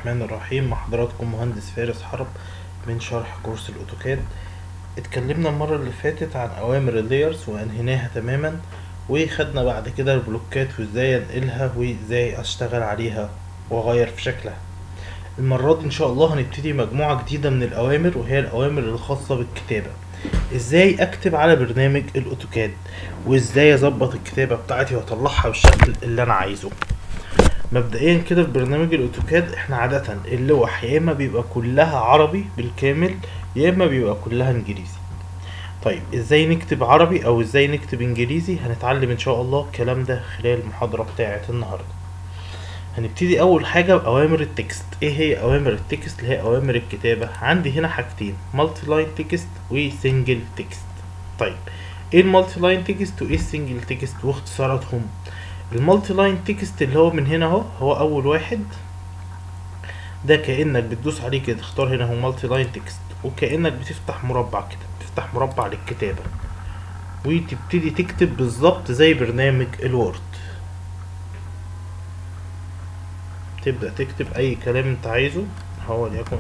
الرحمن الرحيم مع حضراتكم مهندس فارس حرب من شرح كورس الاوتوكاد اتكلمنا المرة اللي فاتت عن اوامر اللايرز وانهيناها تماما وخدنا بعد كده البلوكات وازاي انقلها وازاي اشتغل عليها واغير في شكلها المرة دي ان شاء الله هنبتدي مجموعة جديدة من الاوامر وهي الاوامر الخاصة بالكتابة ازاي اكتب على برنامج الاوتوكاد وازاي اظبط الكتابة بتاعتي واطلعها بالشكل اللي انا عايزه مبدئيا كده في برنامج الاوتوكاد احنا عادة اللوح يا اما بيبقى كلها عربي بالكامل يا اما بيبقى كلها انجليزي طيب ازاي نكتب عربي او ازاي نكتب انجليزي هنتعلم ان شاء الله الكلام ده خلال المحاضرة بتاعت النهاردة هنبتدي اول حاجة باوامر التكست ايه هي اوامر التكست اللي هي اوامر الكتابة عندي هنا حاجتين مالتي لاين تكست وسنجل تكست طيب ايه المالتي لاين تكست وايه السنجل تكست واختصاراتهم المالتي لاين تكست اللي هو من هنا اهو هو اول واحد ده كانك بتدوس عليه كده تختار هنا هو مالتي لاين تكست وكانك بتفتح مربع كده بتفتح مربع للكتابه وتبتدي تكتب بالظبط زي برنامج الوورد تبدا تكتب اي كلام انت عايزه هو وليكن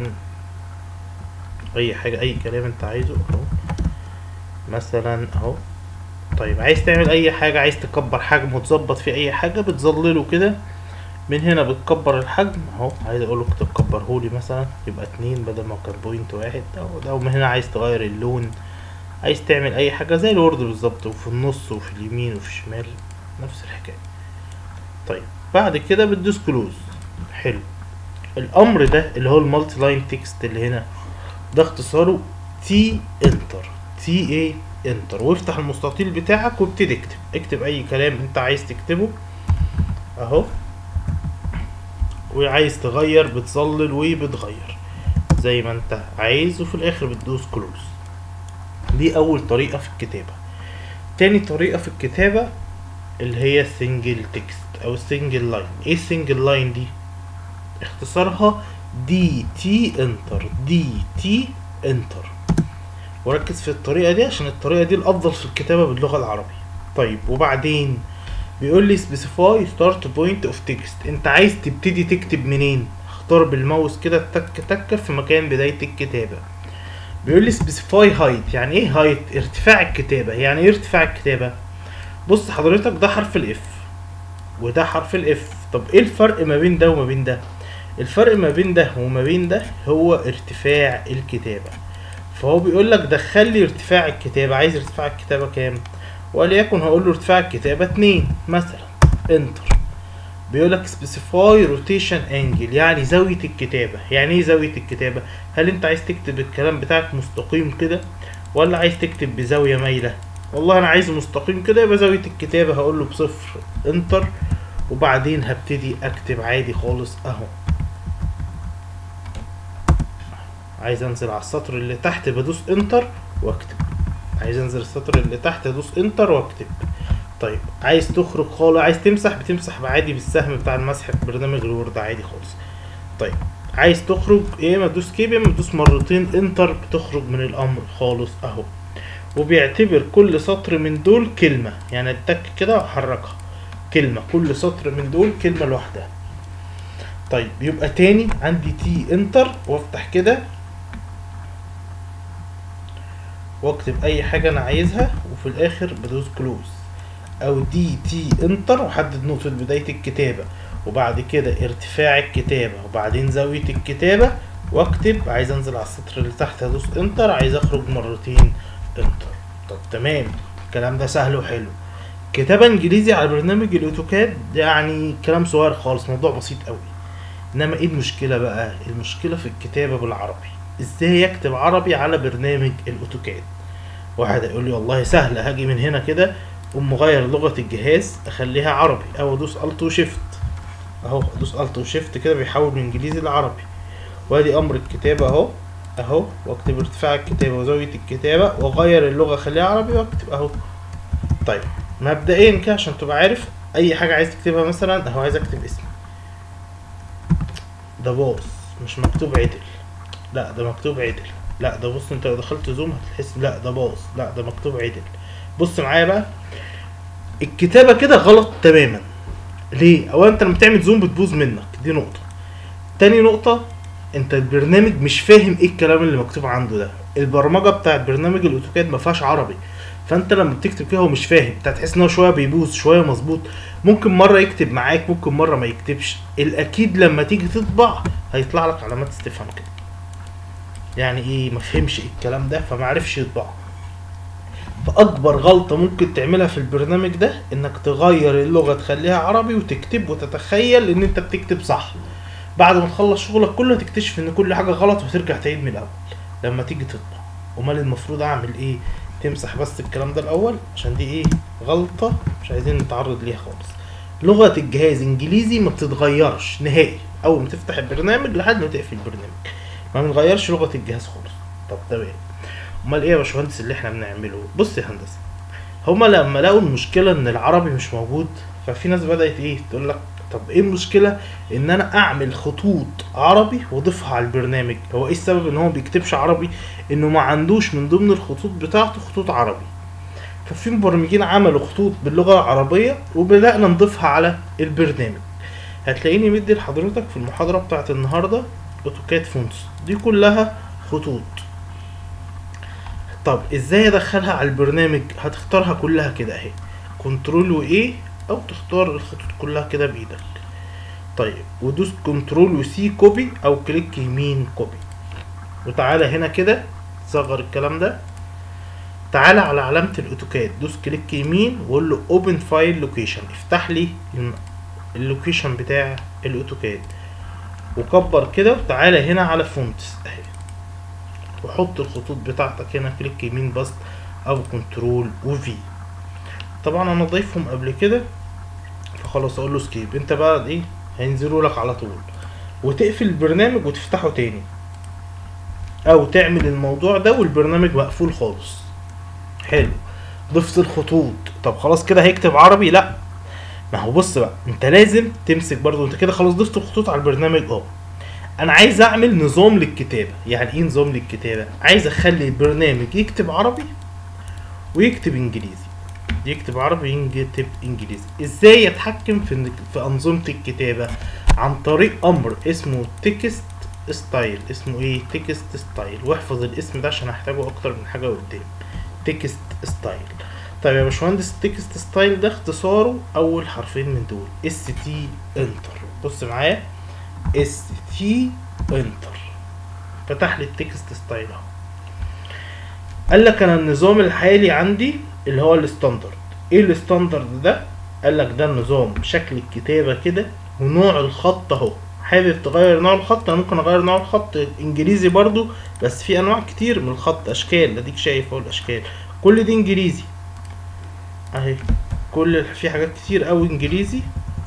اي حاجه اي كلام انت عايزه اهو مثلا اهو طيب عايز تعمل اي حاجة عايز تكبر حجم وتظبط فيه اي حاجة بتظلله كده من هنا بتكبر الحجم اهو عايز اقوله تكبرهولي مثلا يبقى اتنين بدل ما كان بوينت واحد او ده من هنا عايز تغير اللون عايز تعمل اي حاجة زي الورد بالظبط وفي النص وفي اليمين وفي الشمال نفس الحكاية طيب بعد كده بتدوس كلوز حلو الامر ده اللي هو المالتي لاين تكست اللي هنا ده اختصاره تي انتر تي ايه انتر وافتح المستطيل بتاعك وابتدي اكتب اكتب اي كلام انت عايز تكتبه اهو وعايز تغير بتظلل وبتغير زي ما انت عايز وفي الاخر بتدوس كلوز دي اول طريقة في الكتابة تاني طريقة في الكتابة اللي هي السنجل تكست او السنجل لاين ايه السنجل لاين دي اختصارها دي تي انتر دي تي انتر وركز في الطريقة دي عشان الطريقة دي الأفضل في الكتابة باللغة العربية طيب وبعدين بيقول لي specify start point of text انت عايز تبتدي تكتب منين اختار بالماوس كده تك تك في مكان بداية الكتابة بيقول لي specify height يعني ايه height ارتفاع الكتابة يعني ايه ارتفاع الكتابة بص حضرتك ده حرف الاف وده حرف الاف طب ايه الفرق ما بين ده وما بين ده الفرق ما بين ده وما بين ده هو ارتفاع الكتابة فهو بيقول لك دخل لي ارتفاع الكتابة عايز ارتفاع الكتابة كام وليكن هقول له ارتفاع الكتابة اتنين مثلا انتر بيقول لك specify rotation angle يعني زاوية الكتابة يعني ايه زاوية الكتابة هل انت عايز تكتب الكلام بتاعك مستقيم كده ولا عايز تكتب بزاوية مايلة والله انا عايزه مستقيم كده يبقى زاوية الكتابة هقول له بصفر انتر وبعدين هبتدي اكتب عادي خالص اهو عايز انزل على السطر اللي تحت بدوس انتر واكتب عايز انزل السطر اللي تحت ادوس انتر واكتب طيب عايز تخرج خالص عايز تمسح بتمسح عادي بالسهم بتاع المسح في برنامج الوورد عادي خالص طيب عايز تخرج يا اما تدوس كيب يا اما تدوس مرتين انتر بتخرج من الامر خالص اهو وبيعتبر كل سطر من دول كلمة يعني اتك كده واحركها كلمة كل سطر من دول كلمة لوحدها طيب يبقى تاني عندي تي انتر وافتح كده واكتب اي حاجة انا عايزها وفي الاخر بدوس كلوز او دي تي انتر واحدد نقطة بداية الكتابة وبعد كده ارتفاع الكتابة وبعدين زاوية الكتابة واكتب عايز انزل على السطر اللي تحت ادوس انتر عايز اخرج مرتين انتر طب تمام الكلام ده سهل وحلو كتابة انجليزي على برنامج الاوتوكاد يعني كلام صغير خالص موضوع بسيط قوي انما ايه المشكلة بقى المشكلة في الكتابة بالعربي ازاي اكتب عربي على برنامج الاوتوكاد واحد هيقول لي والله سهل هاجي من هنا كده اقوم مغير لغه الجهاز اخليها عربي او ادوس الت وشيفت اهو ادوس الت وشيفت كده بيحول من انجليزي لعربي وادي امر الكتابه اهو اهو واكتب ارتفاع الكتابه وزاويه الكتابه واغير اللغه اخليها عربي واكتب اهو طيب مبدئيا كده عشان تبقى عارف اي حاجه عايز تكتبها مثلا اهو عايز اكتب اسمي ده باص مش مكتوب عدل لا ده مكتوب عدل لا ده بص انت لو دخلت زوم هتحس لا ده باظ لا ده مكتوب عدل بص معايا بقى الكتابه كده غلط تماما ليه اولا انت لما بتعمل زوم بتبوظ منك دي نقطه تاني نقطة انت البرنامج مش فاهم ايه الكلام اللي مكتوب عنده ده البرمجة بتاعت برنامج الاوتوكاد ما فيهاش عربي فانت لما بتكتب فيها هو مش فاهم انت هتحس ان هو شويه بيبوظ شويه مظبوط ممكن مره يكتب معاك ممكن مره ما يكتبش الاكيد لما تيجي تطبع هيطلع لك علامات استفهام كده يعني ايه ما فهمش ايه الكلام ده فما عرفش يطبعه فاكبر غلطه ممكن تعملها في البرنامج ده انك تغير اللغه تخليها عربي وتكتب وتتخيل ان انت بتكتب صح بعد ما تخلص شغلك كله هتكتشف ان كل حاجه غلط وترجع تعيد من الاول لما تيجي تطبع امال المفروض اعمل ايه تمسح بس الكلام ده الاول عشان دي ايه غلطه مش عايزين نتعرض ليها خالص لغه الجهاز انجليزي ما بتتغيرش نهائي اول ما تفتح البرنامج لحد ما تقفل البرنامج ما بنغيرش لغه الجهاز خالص طب تمام امال ايه يا باشمهندس اللي احنا بنعمله بص يا هندسه هما لما لقوا المشكله ان العربي مش موجود ففي ناس بدات ايه تقول لك طب ايه المشكله ان انا اعمل خطوط عربي واضيفها على البرنامج هو ايه السبب ان هو ما بيكتبش عربي انه ما عندوش من ضمن الخطوط بتاعته خطوط عربي ففي مبرمجين عملوا خطوط باللغه العربيه وبدانا نضيفها على البرنامج هتلاقيني مدي لحضرتك في المحاضره بتاعت النهارده اوتوكاد فونتس دي كلها خطوط طب ازاي ادخلها على البرنامج هتختارها كلها كده اهي كنترول وايه او تختار الخطوط كلها كده بايدك طيب ودوس كنترول وسي كوبي او كليك يمين كوبي وتعالى هنا كده صغر الكلام ده تعالى على علامة الاوتوكاد دوس كليك يمين وقول له اوبن فايل لوكيشن افتح لي الم- اللوكيشن بتاع الاوتوكاد وكبر كده وتعالى هنا على فونتس اهي وحط الخطوط بتاعتك هنا كليك يمين بس او كنترول وفي طبعا انا ضايفهم قبل كده فخلاص اقول له سكيب انت بقى ايه هينزلوا لك على طول وتقفل البرنامج وتفتحه تاني او تعمل الموضوع ده والبرنامج مقفول خالص حلو ضفت الخطوط طب خلاص كده هيكتب عربي لا ما هو بص بقى انت لازم تمسك برضو انت كده خلاص ضفت الخطوط على البرنامج اه انا عايز اعمل نظام للكتابه يعني ايه نظام للكتابه عايز اخلي البرنامج يكتب عربي ويكتب انجليزي يكتب عربي يكتب انجليزي ازاي اتحكم في في انظمه الكتابه عن طريق امر اسمه تكست ستايل اسمه ايه تكست ستايل واحفظ الاسم ده عشان هحتاجه اكتر من حاجه قدام تكست ستايل طيب يا باشمهندس التكست ستايل ده اختصاره اول حرفين من دول اس تي انتر بص معايا اس تي انتر فتح لي التكست ستايل اهو قال لك انا النظام الحالي عندي اللي هو الستاندرد ايه الستاندرد ده قال لك ده النظام شكل الكتابه كده ونوع الخط اهو حابب تغير نوع الخط انا ممكن اغير نوع الخط انجليزي برضو بس في انواع كتير من الخط اشكال اديك شايف اهو الاشكال كل دي انجليزي اهي كل في حاجات كتير قوي انجليزي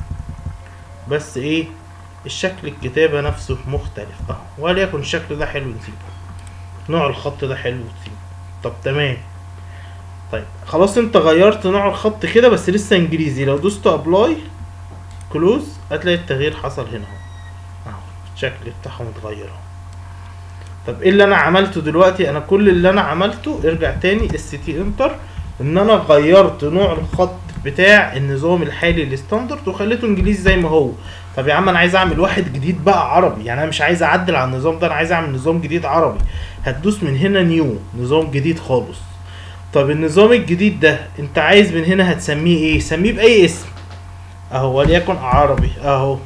بس ايه الشكل الكتابة نفسه مختلف اهو وليكن الشكل ده حلو نسيبه نوع الخط ده حلو نسيبه طب تمام طيب خلاص انت غيرت نوع الخط كده بس لسه انجليزي لو دوست ابلاي كلوز هتلاقي التغيير حصل هنا اهو اهو الشكل بتاعهم اتغير اهو طب ايه اللي انا عملته دلوقتي انا كل اللي انا عملته ارجع تاني اس تي انتر ان انا غيرت نوع الخط بتاع النظام الحالي الستاندرد وخليته انجليزي زي ما هو طب يا عم انا عايز اعمل واحد جديد بقى عربي يعني انا مش عايز اعدل على النظام ده انا عايز اعمل نظام جديد عربي هتدوس من هنا نيو نظام جديد خالص طب النظام الجديد ده انت عايز من هنا هتسميه ايه سميه باي اسم اهو وليكن عربي اهو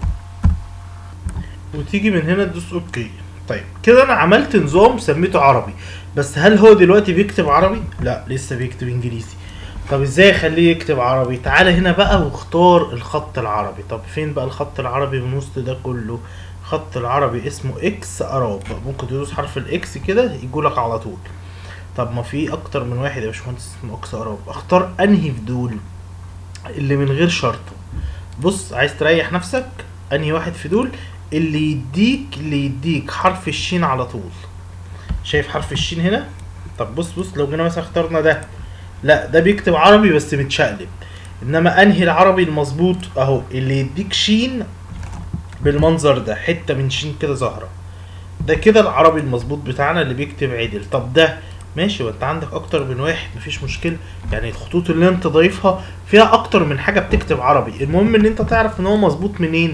وتيجي من هنا تدوس اوكي طيب كده انا عملت نظام سميته عربي بس هل هو دلوقتي بيكتب عربي لا لسه بيكتب انجليزي طب ازاي اخليه يكتب عربي تعالى هنا بقى واختار الخط العربي طب فين بقى الخط العربي من وسط ده كله خط العربي اسمه اكس اراب ممكن تدوس حرف الاكس كده يجولك على طول طب ما في اكتر من واحد يا باشمهندس اسمه اكس اراب اختار انهي في دول اللي من غير شرطه بص عايز تريح نفسك انهي واحد في دول اللي يديك اللي يديك حرف الشين على طول شايف حرف الشين هنا طب بص بص لو جينا مثلا اخترنا ده لا ده بيكتب عربي بس متشقلب انما انهي العربي المظبوط اهو اللي يديك شين بالمنظر ده حته من شين كده ظاهره ده كده العربي المظبوط بتاعنا اللي بيكتب عدل طب ده ماشي وانت عندك اكتر من واحد مفيش مشكله يعني الخطوط اللي انت ضايفها فيها اكتر من حاجه بتكتب عربي المهم ان انت تعرف ان هو مظبوط منين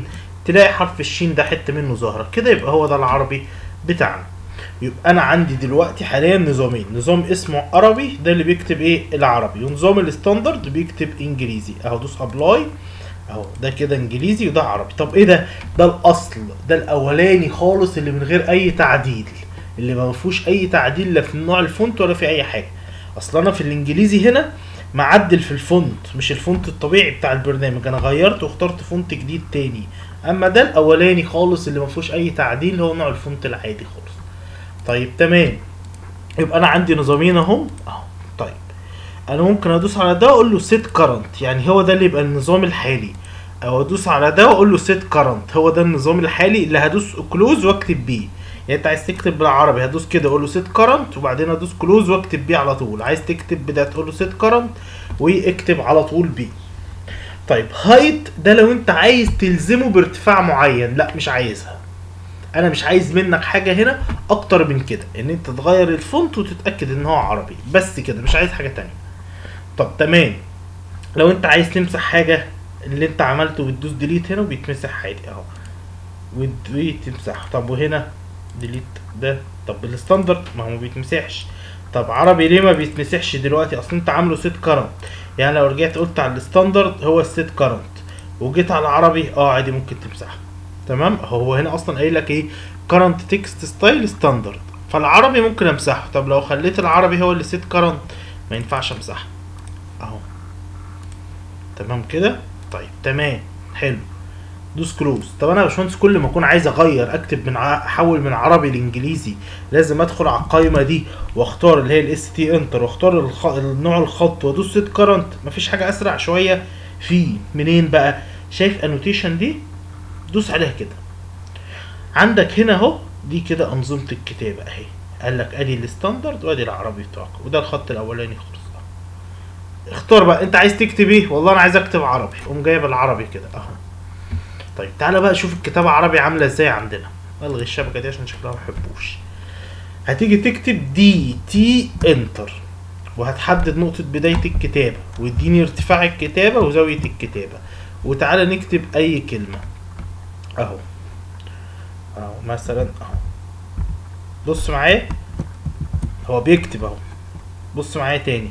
تلاقي حرف الشين ده حته منه ظاهره كده يبقى هو ده العربي بتاعنا يبقى انا عندي دلوقتي حاليا نظامين نظام اسمه عربي ده اللي بيكتب ايه العربي ونظام الستاندرد بيكتب انجليزي اهو دوس ابلاي اهو ده كده انجليزي وده عربي طب ايه ده ده الاصل ده الاولاني خالص اللي من غير اي تعديل اللي ما فيهوش اي تعديل لا في نوع الفونت ولا في اي حاجه اصل انا في الانجليزي هنا معدل في الفونت مش الفونت الطبيعي بتاع البرنامج انا غيرت واخترت فونت جديد تاني اما ده الاولاني خالص اللي ما فيهوش اي تعديل هو نوع الفونت العادي خالص طيب تمام يبقى انا عندي نظامين اهم اهو طيب انا ممكن ادوس على ده واقول له سيت كرنت يعني هو ده اللي يبقى النظام الحالي او ادوس على ده واقول له سيت كرنت هو ده النظام الحالي اللي هدوس كلوز واكتب بيه يعني انت عايز تكتب بالعربي هدوس كده اقول له سيت كرنت وبعدين ادوس كلوز واكتب بيه على طول عايز تكتب بده تقول له سيت كرنت واكتب على طول بيه طيب هايت ده لو انت عايز تلزمه بارتفاع معين لا مش عايزها انا مش عايز منك حاجه هنا اكتر من كده ان انت تغير الفونت وتتاكد ان هو عربي بس كده مش عايز حاجه تانية طب تمام لو انت عايز تمسح حاجه اللي انت عملته بتدوس ديليت هنا وبيتمسح عادي اهو وتمسح طب وهنا ديليت ده طب بالستاندرد ما هو ما بيتمسحش طب عربي ليه ما بيتمسحش دلوقتي اصل انت عامله سيت كرنت يعني لو رجعت قلت على الستاندرد هو السيت كرنت وجيت على العربي اه عادي ممكن تمسحه تمام هو هنا اصلا قايل لك ايه كرنت تكست ستايل ستاندرد فالعربي ممكن امسحه طب لو خليت العربي هو اللي سيت كرنت ما ينفعش امسحه اهو تمام كده طيب تمام حلو دوس كلوز طب انا يا باشمهندس كل ما اكون عايز اغير اكتب من ع- احول من عربي لانجليزي لازم ادخل على القائمه دي واختار اللي هي الاس تي انتر واختار الخ... النوع الخط وادوس سيت كرنت مفيش حاجه اسرع شويه في منين بقى شايف انوتيشن دي دوس عليها كده عندك هنا اهو دي كده انظمه الكتابه اهي قال لك ادي الستاندرد وادي العربي بتاعك وده الخط الاولاني خالص أهو. اختار بقى انت عايز تكتب ايه والله انا عايز اكتب عربي قوم جايب العربي كده اهو طيب تعالى بقى شوف الكتابه عربي عامله ازاي عندنا الغي الشبكه دي عشان شكلها ما بحبوش هتيجي تكتب دي تي انتر وهتحدد نقطة بداية الكتابة ويديني ارتفاع الكتابة وزاوية الكتابة وتعالى نكتب أي كلمة أهو أهو مثلا أهو بص معايا هو بيكتب أهو بص معايا تاني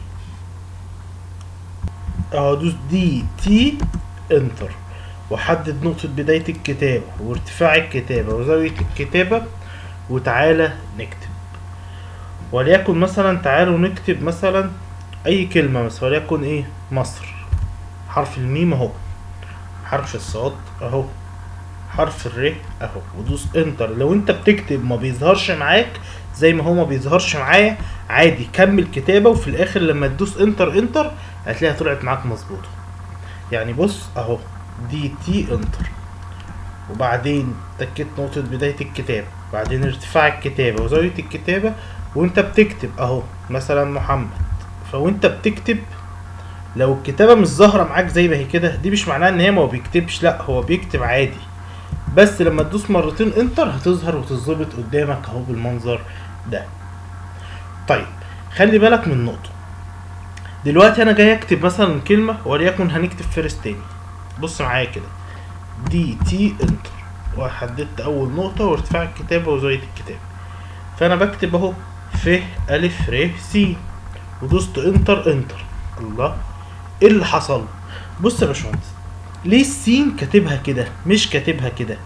أهو دوس دي تي انتر وحدد نقطة بداية الكتابة وارتفاع الكتابة وزاوية الكتابة وتعالى نكتب وليكن مثلا تعالوا نكتب مثلا أي كلمة مثلا وليكن إيه مصر حرف الميم أهو حرف الصاد أهو حرف الر أهو ودوس انتر لو أنت بتكتب ما بيظهرش معاك زي ما هو ما بيظهرش معايا عادي كمل كتابة وفي الآخر لما تدوس انتر انتر هتلاقيها طلعت معاك مظبوطة يعني بص أهو دي تي انتر وبعدين تكت نقطة بداية الكتابة بعدين ارتفاع الكتابة وزاوية الكتابة وانت بتكتب اهو مثلا محمد فوانت بتكتب لو الكتابة مش ظاهرة معاك زي ما هي كده دي مش معناها ان هي ما بيكتبش لا هو بيكتب عادي بس لما تدوس مرتين انتر هتظهر وتظبط قدامك اهو بالمنظر ده طيب خلي بالك من نقطة دلوقتي انا جاي اكتب مثلا كلمة وليكن هنكتب فيرست تاني بص معايا كده دي تي انتر وحددت اول نقطة وارتفاع الكتابة وزاوية الكتابة فانا بكتب اهو ف الف ر س ودوست انتر انتر الله ايه اللي حصل بص يا باشمهندس ليه السين كاتبها كده مش كاتبها كده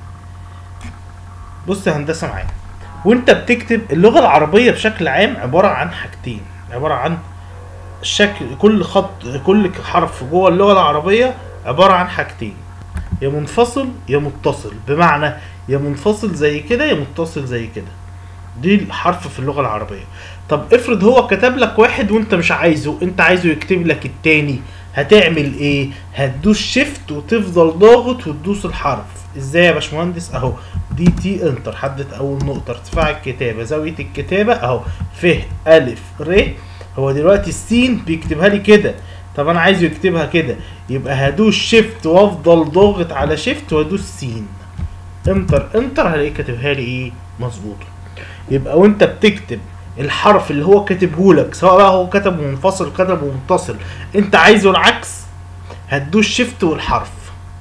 بص يا هندسه معايا وانت بتكتب اللغه العربيه بشكل عام عباره عن حاجتين عباره عن شكل كل خط كل حرف جوه اللغه العربيه عباره عن حاجتين يا منفصل يا متصل بمعنى يا منفصل زي كده يا متصل زي كده دي الحرف في اللغه العربيه طب افرض هو كتب لك واحد وانت مش عايزه انت عايزه يكتب لك التاني هتعمل ايه هتدوس شيفت وتفضل ضاغط وتدوس الحرف ازاي يا باشمهندس اهو دي تي انتر حدد اول نقطه ارتفاع الكتابه زاويه الكتابه اهو ف الف ر هو دلوقتي السين بيكتبها لي كده طب انا عايزه يكتبها كده يبقى هدوس شيفت وافضل ضاغط على شيفت وادوس سين انتر انتر هلاقيه كاتبها لي ايه مظبوطه يبقى وانت بتكتب الحرف اللي هو كاتبه لك سواء بقى هو كتبه منفصل كتبه متصل انت عايزه العكس هتدوس شيفت والحرف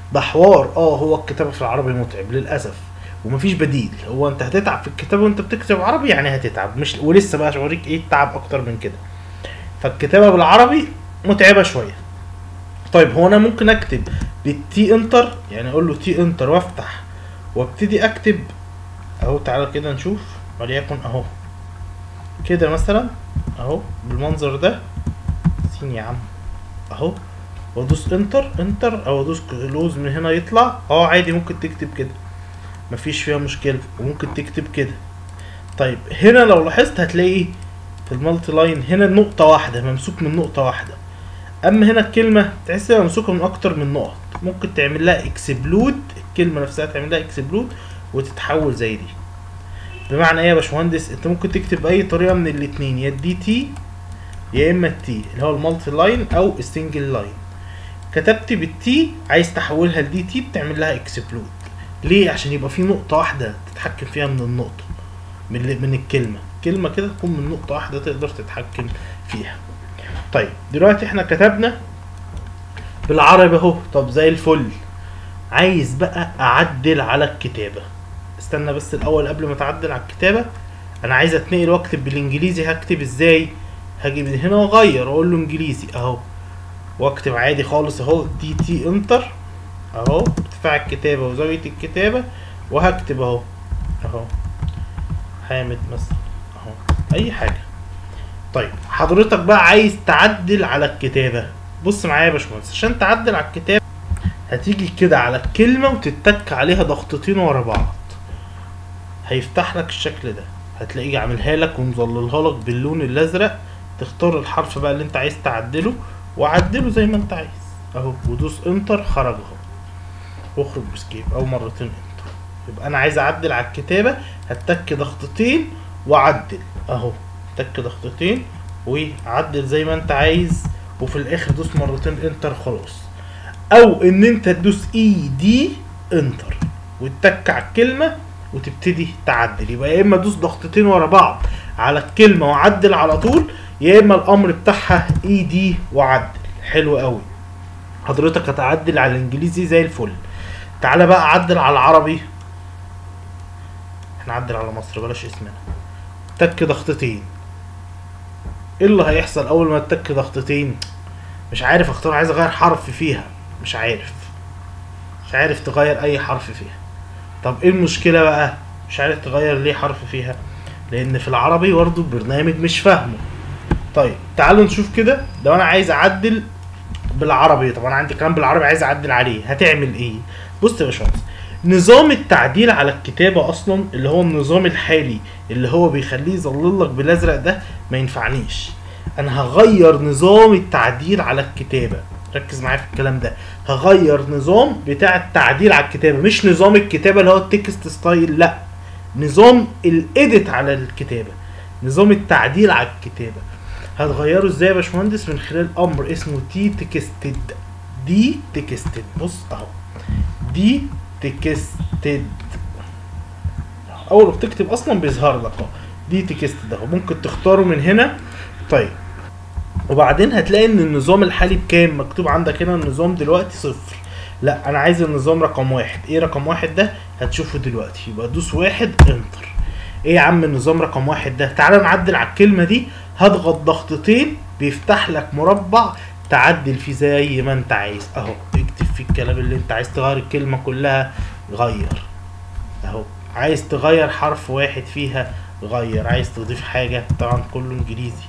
ده حوار اه هو الكتابه في العربي متعب للاسف ومفيش بديل هو انت هتتعب في الكتابه وانت بتكتب عربي يعني هتتعب مش ولسه بقى اوريك ايه التعب اكتر من كده فالكتابه بالعربي متعبه شويه طيب هو انا ممكن اكتب بالتي انتر يعني اقول له تي انتر وافتح وابتدي اكتب اهو تعالى كده نشوف وليكن اهو كده مثلا اهو بالمنظر ده سين يا عم اهو وادوس انتر انتر او ادوس كلوز من هنا يطلع اه عادي ممكن تكتب كده مفيش فيها مشكلة وممكن تكتب كده طيب هنا لو لاحظت هتلاقي في المالتي لاين هنا نقطة واحدة ممسوك من نقطة واحدة اما هنا الكلمة تحسها ممسوكة من اكتر من نقط ممكن تعمل لها اكسبلود الكلمة نفسها تعمل لها اكسبلود وتتحول زي دي بمعنى ايه يا باشمهندس انت ممكن تكتب اي طريقة من الاتنين يا الدي تي يا اما التي اللي هو المالتي لاين او السنجل لاين كتبت بالتي عايز تحولها لدي تي بتعمل لها اكسبلود ليه عشان يبقى في نقطة واحدة تتحكم فيها من النقطة من من الكلمة كلمة كده تكون من نقطة واحدة تقدر تتحكم فيها طيب دلوقتي احنا كتبنا بالعربي اهو طب زي الفل عايز بقى اعدل على الكتابة استنى بس الاول قبل ما تعدل على الكتابة انا عايز اتنقل واكتب بالانجليزي هكتب ازاي هاجي من هنا واغير واقول له انجليزي اهو واكتب عادي خالص اهو دي تي انتر اهو ارتفاع الكتابة وزاوية الكتابة وهكتب اهو اهو حامد مثلا اهو اي حاجة طيب حضرتك بقى عايز تعدل على الكتابة بص معايا يا باشمهندس عشان تعدل على الكتابة هتيجي كده على الكلمة وتتك عليها ضغطتين ورا بعض هيفتح لك الشكل ده هتلاقيه عاملها لك ومظللها لك باللون الازرق تختار الحرف بقى اللي انت عايز تعدله وعدله زي ما انت عايز اهو ودوس انتر خرج اهو واخرج بسكيب او مرتين انتر يبقى انا عايز اعدل على الكتابة هتك ضغطتين وعدل اهو تك ضغطتين وعدل زي ما انت عايز وفي الاخر دوس مرتين انتر خلاص او ان انت تدوس اي دي انتر وتتك على الكلمة وتبتدي تعدل يبقى يا اما دوس ضغطتين ورا بعض على الكلمة وعدل على طول يا اما الامر بتاعها اي دي وعدل حلو قوي حضرتك هتعدل على الانجليزي زي الفل تعالى بقى عدل على العربي احنا عدل على مصر بلاش اسمنا تك ضغطتين ايه اللي هيحصل اول ما تك ضغطتين مش عارف اختار عايز اغير حرف فيها مش عارف مش عارف تغير اي حرف فيها طب ايه المشكلة بقى مش عارف تغير ليه حرف فيها لان في العربي برضه البرنامج مش فاهمه طيب تعالوا نشوف كده لو انا عايز اعدل بالعربي طب انا عندي كلام بالعربي عايز اعدل عليه هتعمل ايه بص يا باشمهندس نظام التعديل على الكتابة اصلا اللي هو النظام الحالي اللي هو بيخليه يظلل لك بالازرق ده ما ينفعنيش انا هغير نظام التعديل على الكتابة ركز معايا في الكلام ده هغير نظام بتاع التعديل على الكتابة مش نظام الكتابة اللي هو التكست ستايل لا نظام الايديت على الكتابة نظام التعديل على الكتابة هتغيره ازاي يا باشمهندس من خلال امر اسمه تي تكستد دي تكستد بص اهو دي تكستد اول ما بتكتب اصلا بيظهر لك اهو دي تكستد اهو ممكن تختاره من هنا طيب وبعدين هتلاقي ان النظام الحالي بكام مكتوب عندك هنا النظام دلوقتي صفر لا انا عايز النظام رقم واحد ايه رقم واحد ده هتشوفه دلوقتي يبقى دوس واحد انتر ايه يا عم النظام رقم واحد ده تعالى نعدل على الكلمة دي هضغط ضغطتين بيفتح لك مربع تعدل فيه زي ما انت عايز اهو اكتب فيه الكلام اللي انت عايز تغير الكلمة كلها غير اهو عايز تغير حرف واحد فيها غير عايز تضيف حاجة طبعا كله انجليزي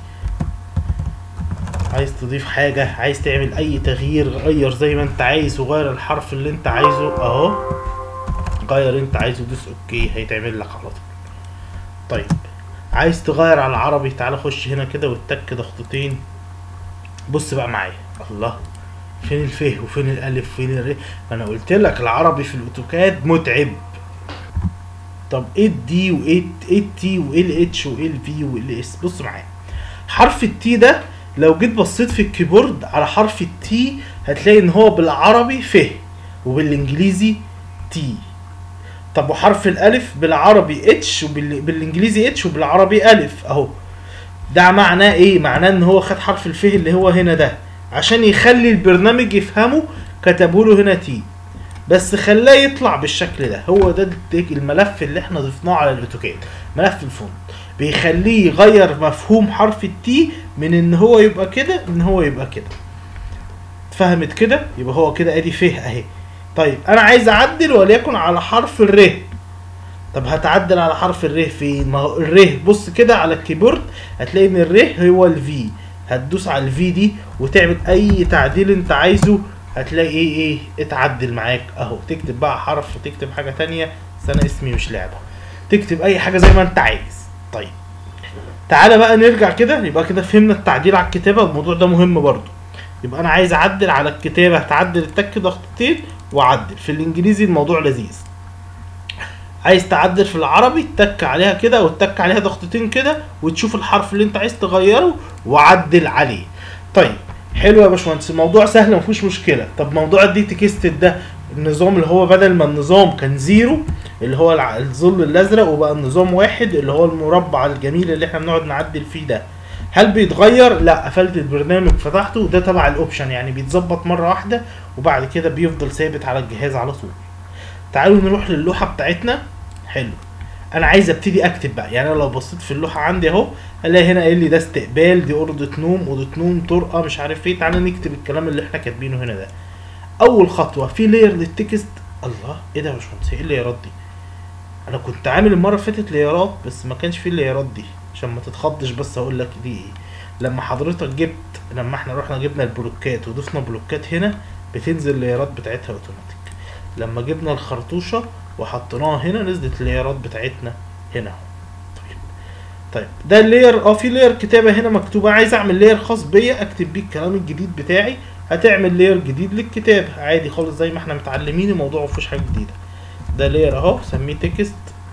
عايز تضيف حاجة عايز تعمل اي تغيير غير زي ما انت عايز وغير الحرف اللي انت عايزه اهو غير انت عايزه دوس اوكي هيتعمل لك على طول طيب عايز تغير على العربي تعالى خش هنا كده واتك ضغطتين بص بقى معايا الله فين الف وفين الالف وفين الر ما انا قلت لك العربي في الاوتوكاد متعب طب ايه الدي وايه ايه التي وايه الاتش وايه الفي وايه الاس بص معايا حرف التي ده لو جيت بصيت في الكيبورد على حرف التي هتلاقي ان هو بالعربي ف وبالانجليزي تي طب وحرف الالف بالعربي اتش وبالانجليزي اتش وبالعربي الف اهو ده معناه ايه معناه ان هو خد حرف الف اللي هو هنا ده عشان يخلي البرنامج يفهمه كتبه له هنا تي بس خلاه يطلع بالشكل ده هو ده التك- الملف اللي احنا ضفناه على الاوتوكاد ملف الفونت بيخليه يغير مفهوم حرف التي من ان هو يبقى كده ان هو يبقى كده اتفهمت كده يبقى هو كده ادي فيه اهي طيب انا عايز اعدل وليكن على حرف الر طب هتعدل على حرف الر فين ما هو الر بص كده على الكيبورد هتلاقي ان الر هو الفي هتدوس على الفي دي وتعمل اي تعديل انت عايزه هتلاقي ايه ايه اتعدل معاك اهو تكتب بقى حرف وتكتب حاجه تانية بس انا اسمي مش لعبه تكتب اي حاجه زي ما انت عايز طيب تعالى بقى نرجع كده يبقى كده فهمنا التعديل على الكتابه الموضوع ده مهم برضو يبقى انا عايز اعدل على الكتابه هتعدل التك ضغطتين وعدل في الانجليزي الموضوع لذيذ عايز تعدل في العربي تك عليها كده وتك عليها ضغطتين كده وتشوف الحرف اللي انت عايز تغيره وعدل عليه طيب حلو يا باشمهندس الموضوع سهل مفيهوش مشكله طب موضوع الدي تكست ده النظام اللي هو بدل ما النظام كان زيرو اللي هو الع- الظل الازرق وبقى النظام واحد اللي هو المربع الجميل اللي احنا بنقعد نعدل فيه ده هل بيتغير لا قفلت البرنامج فتحته وده تبع الاوبشن يعني بيتظبط مره واحده وبعد كده بيفضل ثابت على الجهاز على طول تعالوا نروح للوحه بتاعتنا حلو انا عايز ابتدي اكتب بقى يعني انا لو بصيت في اللوحه عندي اهو هلاقي هنا قايل لي ده استقبال دي اوضه نوم اوضه نوم طرقه مش عارف ايه تعالى نكتب الكلام اللي احنا كاتبينه هنا ده اول خطوه في لاير للتكست الله ايه ده يا باشمهندس ايه الليرات دي انا كنت عامل المره اللي فاتت ليرات بس ما كانش فيه الليرات دي عشان ما تتخضش بس اقول لك دي ايه لما حضرتك جبت لما احنا رحنا جبنا البلوكات وضفنا بلوكات هنا بتنزل الليرات بتاعتها اوتوماتيك لما جبنا الخرطوشه وحطيناها هنا نزلت الليرات بتاعتنا هنا طيب طيب ده اللاير اه في لاير كتابه هنا مكتوبه عايز اعمل لاير خاص بيا اكتب بيه الكلام الجديد بتاعي هتعمل لاير جديد للكتابه عادي خالص زي ما احنا متعلمين الموضوع مفيهوش حاجه جديده ده لاير اهو سميه تكست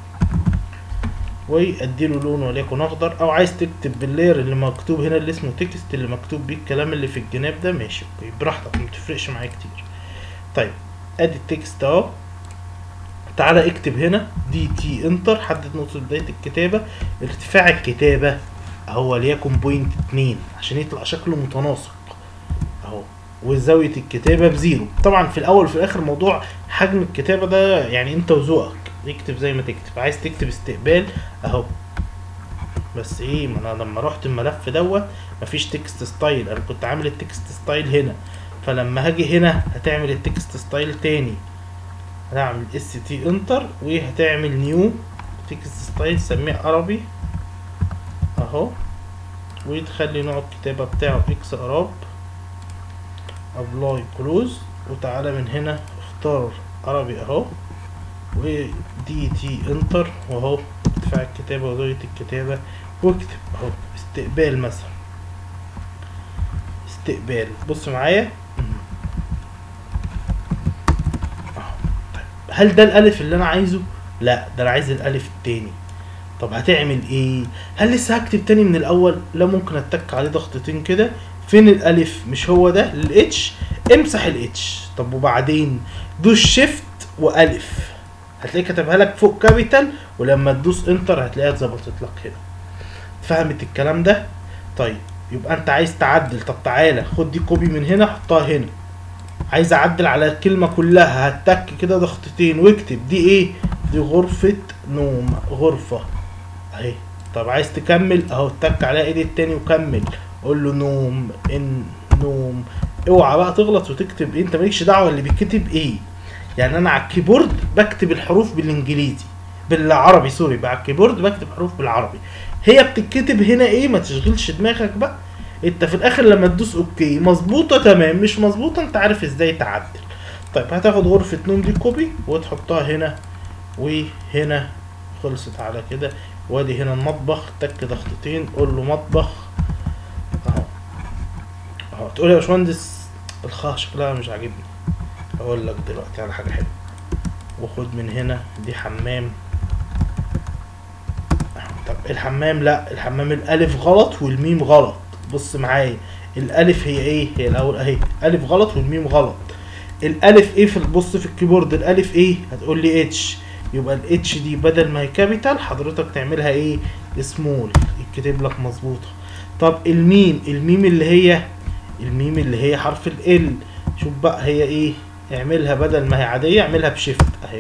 واديله لون وليكن اخضر او عايز تكتب باللاير اللي مكتوب هنا اللي اسمه تكست اللي مكتوب بيه الكلام اللي في الجناب ده ماشي اوكي براحتك ما تفرقش معايا كتير طيب ادي التكست اهو تعالى اكتب هنا دي تي انتر حدد نقطة بداية الكتابة ارتفاع الكتابة هو ليكن بوينت اتنين عشان يطلع شكله متناسق اهو وزاوية الكتابة بزيرو طبعا في الاول وفي الاخر موضوع حجم الكتابة ده يعني انت وذوقك اكتب زي ما تكتب عايز تكتب استقبال اهو بس ايه ما انا لما رحت الملف دوت مفيش تكست ستايل انا كنت عامل التكست ستايل هنا فلما هاجي هنا هتعمل التكست ستايل تاني هتعمل اس تي انتر وهتعمل نيو تكست ستايل سميه عربي اهو وتخلي نوع الكتابة بتاعه اكس اراب ابلاي كلوز وتعالى من هنا اختار عربي اهو ودي تي انتر واهو ارتفاع الكتابة وزاوية الكتابة واكتب اهو استقبال مثلا استقبال بص معايا هل ده الالف اللي انا عايزه لا ده انا عايز الالف التاني طب هتعمل ايه هل لسه هكتب تاني من الاول لا ممكن اتك عليه ضغطتين كده فين الالف مش هو ده الاتش امسح الاتش طب وبعدين دوس شيفت والف هتلاقيه كتبها لك فوق كابيتال ولما تدوس انتر هتلاقيها اتظبطت لك هنا فهمت الكلام ده طيب يبقى انت عايز تعدل طب تعالى خد دي كوبي من هنا حطها هنا عايز اعدل على الكلمة كلها هتك كده ضغطتين واكتب دي ايه دي غرفة نوم غرفة اهي طب عايز تكمل اهو اتك على ايدي التاني وكمل قول له نوم ان نوم اوعى بقى تغلط وتكتب ايه انت مالكش دعوه اللي بيتكتب ايه يعني انا على الكيبورد بكتب الحروف بالانجليزي بالعربي سوري بقى على الكيبورد بكتب حروف بالعربي هي بتتكتب هنا ايه ما تشغلش دماغك بقى انت في الاخر لما تدوس اوكي مظبوطه تمام مش مظبوطه انت عارف ازاي تعدل طيب هتاخد غرفه نوم دي كوبي وتحطها هنا وهنا خلصت على كده وادي هنا المطبخ تك ضغطتين قول له مطبخ اهو اهو تقول يا باشمهندس الخاء شكلها مش عاجبني اقول لك دلوقتي على حاجه حلوه وخد من هنا دي حمام طب الحمام لا الحمام الالف غلط والميم غلط بص معايا الالف هي ايه هي الاول اهي الف غلط والميم غلط الالف ايه في بص في الكيبورد الالف ايه هتقول لي اتش يبقى الاتش دي بدل ما هي كابيتال حضرتك تعملها ايه سمول يتكتب لك مظبوطه طب الميم الميم اللي هي الميم اللي هي حرف ال شوف بقى هي ايه اعملها بدل ما هي عاديه اعملها بشيفت اهي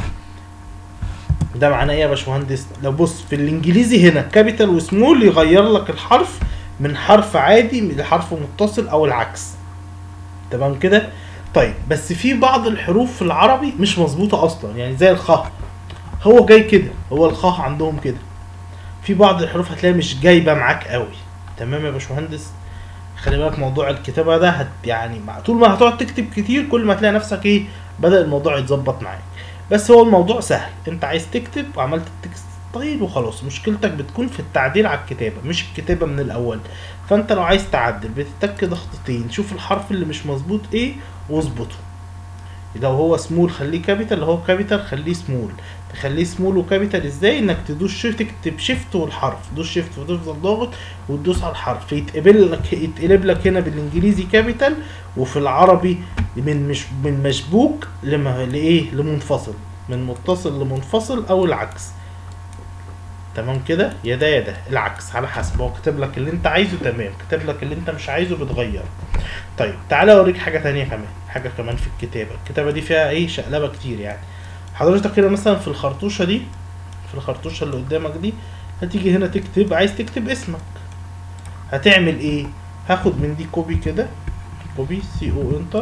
ده معناه ايه يا باشمهندس لو بص في الانجليزي هنا كابيتال وسمول يغير لك الحرف من حرف عادي لحرف متصل او العكس تمام كده طيب بس في بعض الحروف في العربي مش مظبوطه اصلا يعني زي الخاء هو جاي كده هو الخاء عندهم كده في بعض الحروف هتلاقي مش جايبه معاك قوي تمام يا باشمهندس خلي بالك موضوع الكتابه ده هت يعني مع طول ما هتقعد تكتب كتير كل ما هتلاقي نفسك ايه بدا الموضوع يتظبط معاك بس هو الموضوع سهل انت عايز تكتب وعملت التكست طيب وخلاص مشكلتك بتكون في التعديل على الكتابه مش الكتابه من الاول فانت لو عايز تعدل بتتك ضغطتين شوف الحرف اللي مش مظبوط ايه واظبطه لو هو سمول خليه كابيتال لو هو كابيتال خليه سمول تخليه سمول وكابيتال ازاي انك تدوس شيفت تكتب شيفت والحرف دوس شيفت وتفضل ضاغط وتدوس على الحرف يتقبل لك يتقلب لك هنا بالانجليزي كابيتال وفي العربي من مش من مشبوك لما لايه لمنفصل من متصل لمنفصل او العكس تمام كده يا ده يا ده العكس على حسب هو كتب لك اللي انت عايزه تمام كتب لك اللي انت مش عايزه بتغيره طيب تعالى اوريك حاجه تانية كمان حاجه كمان في الكتابه الكتابه دي فيها ايه شقلبه كتير يعني حضرتك كده مثلا في الخرطوشه دي في الخرطوشه اللي قدامك دي هتيجي هنا تكتب عايز تكتب اسمك هتعمل ايه هاخد من دي كوبي كده كوبي سي او انتر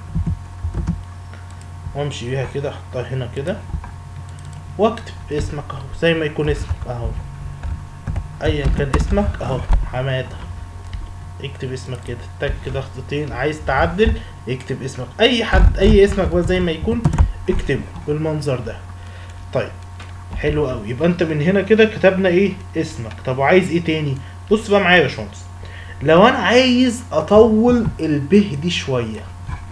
وامشي بيها كده احطها هنا كده واكتب اسمك اهو زي ما يكون اسمك اهو ايا كان اسمك اهو حماده اكتب اسمك كده تك ضغطتين عايز تعدل اكتب اسمك اي حد اي اسمك بقى زي ما يكون اكتبه بالمنظر ده طيب حلو قوي يبقى انت من هنا كده كتبنا ايه اسمك طب وعايز ايه تاني بص بقى معايا يا باشمهندس لو انا عايز اطول البه دي شويه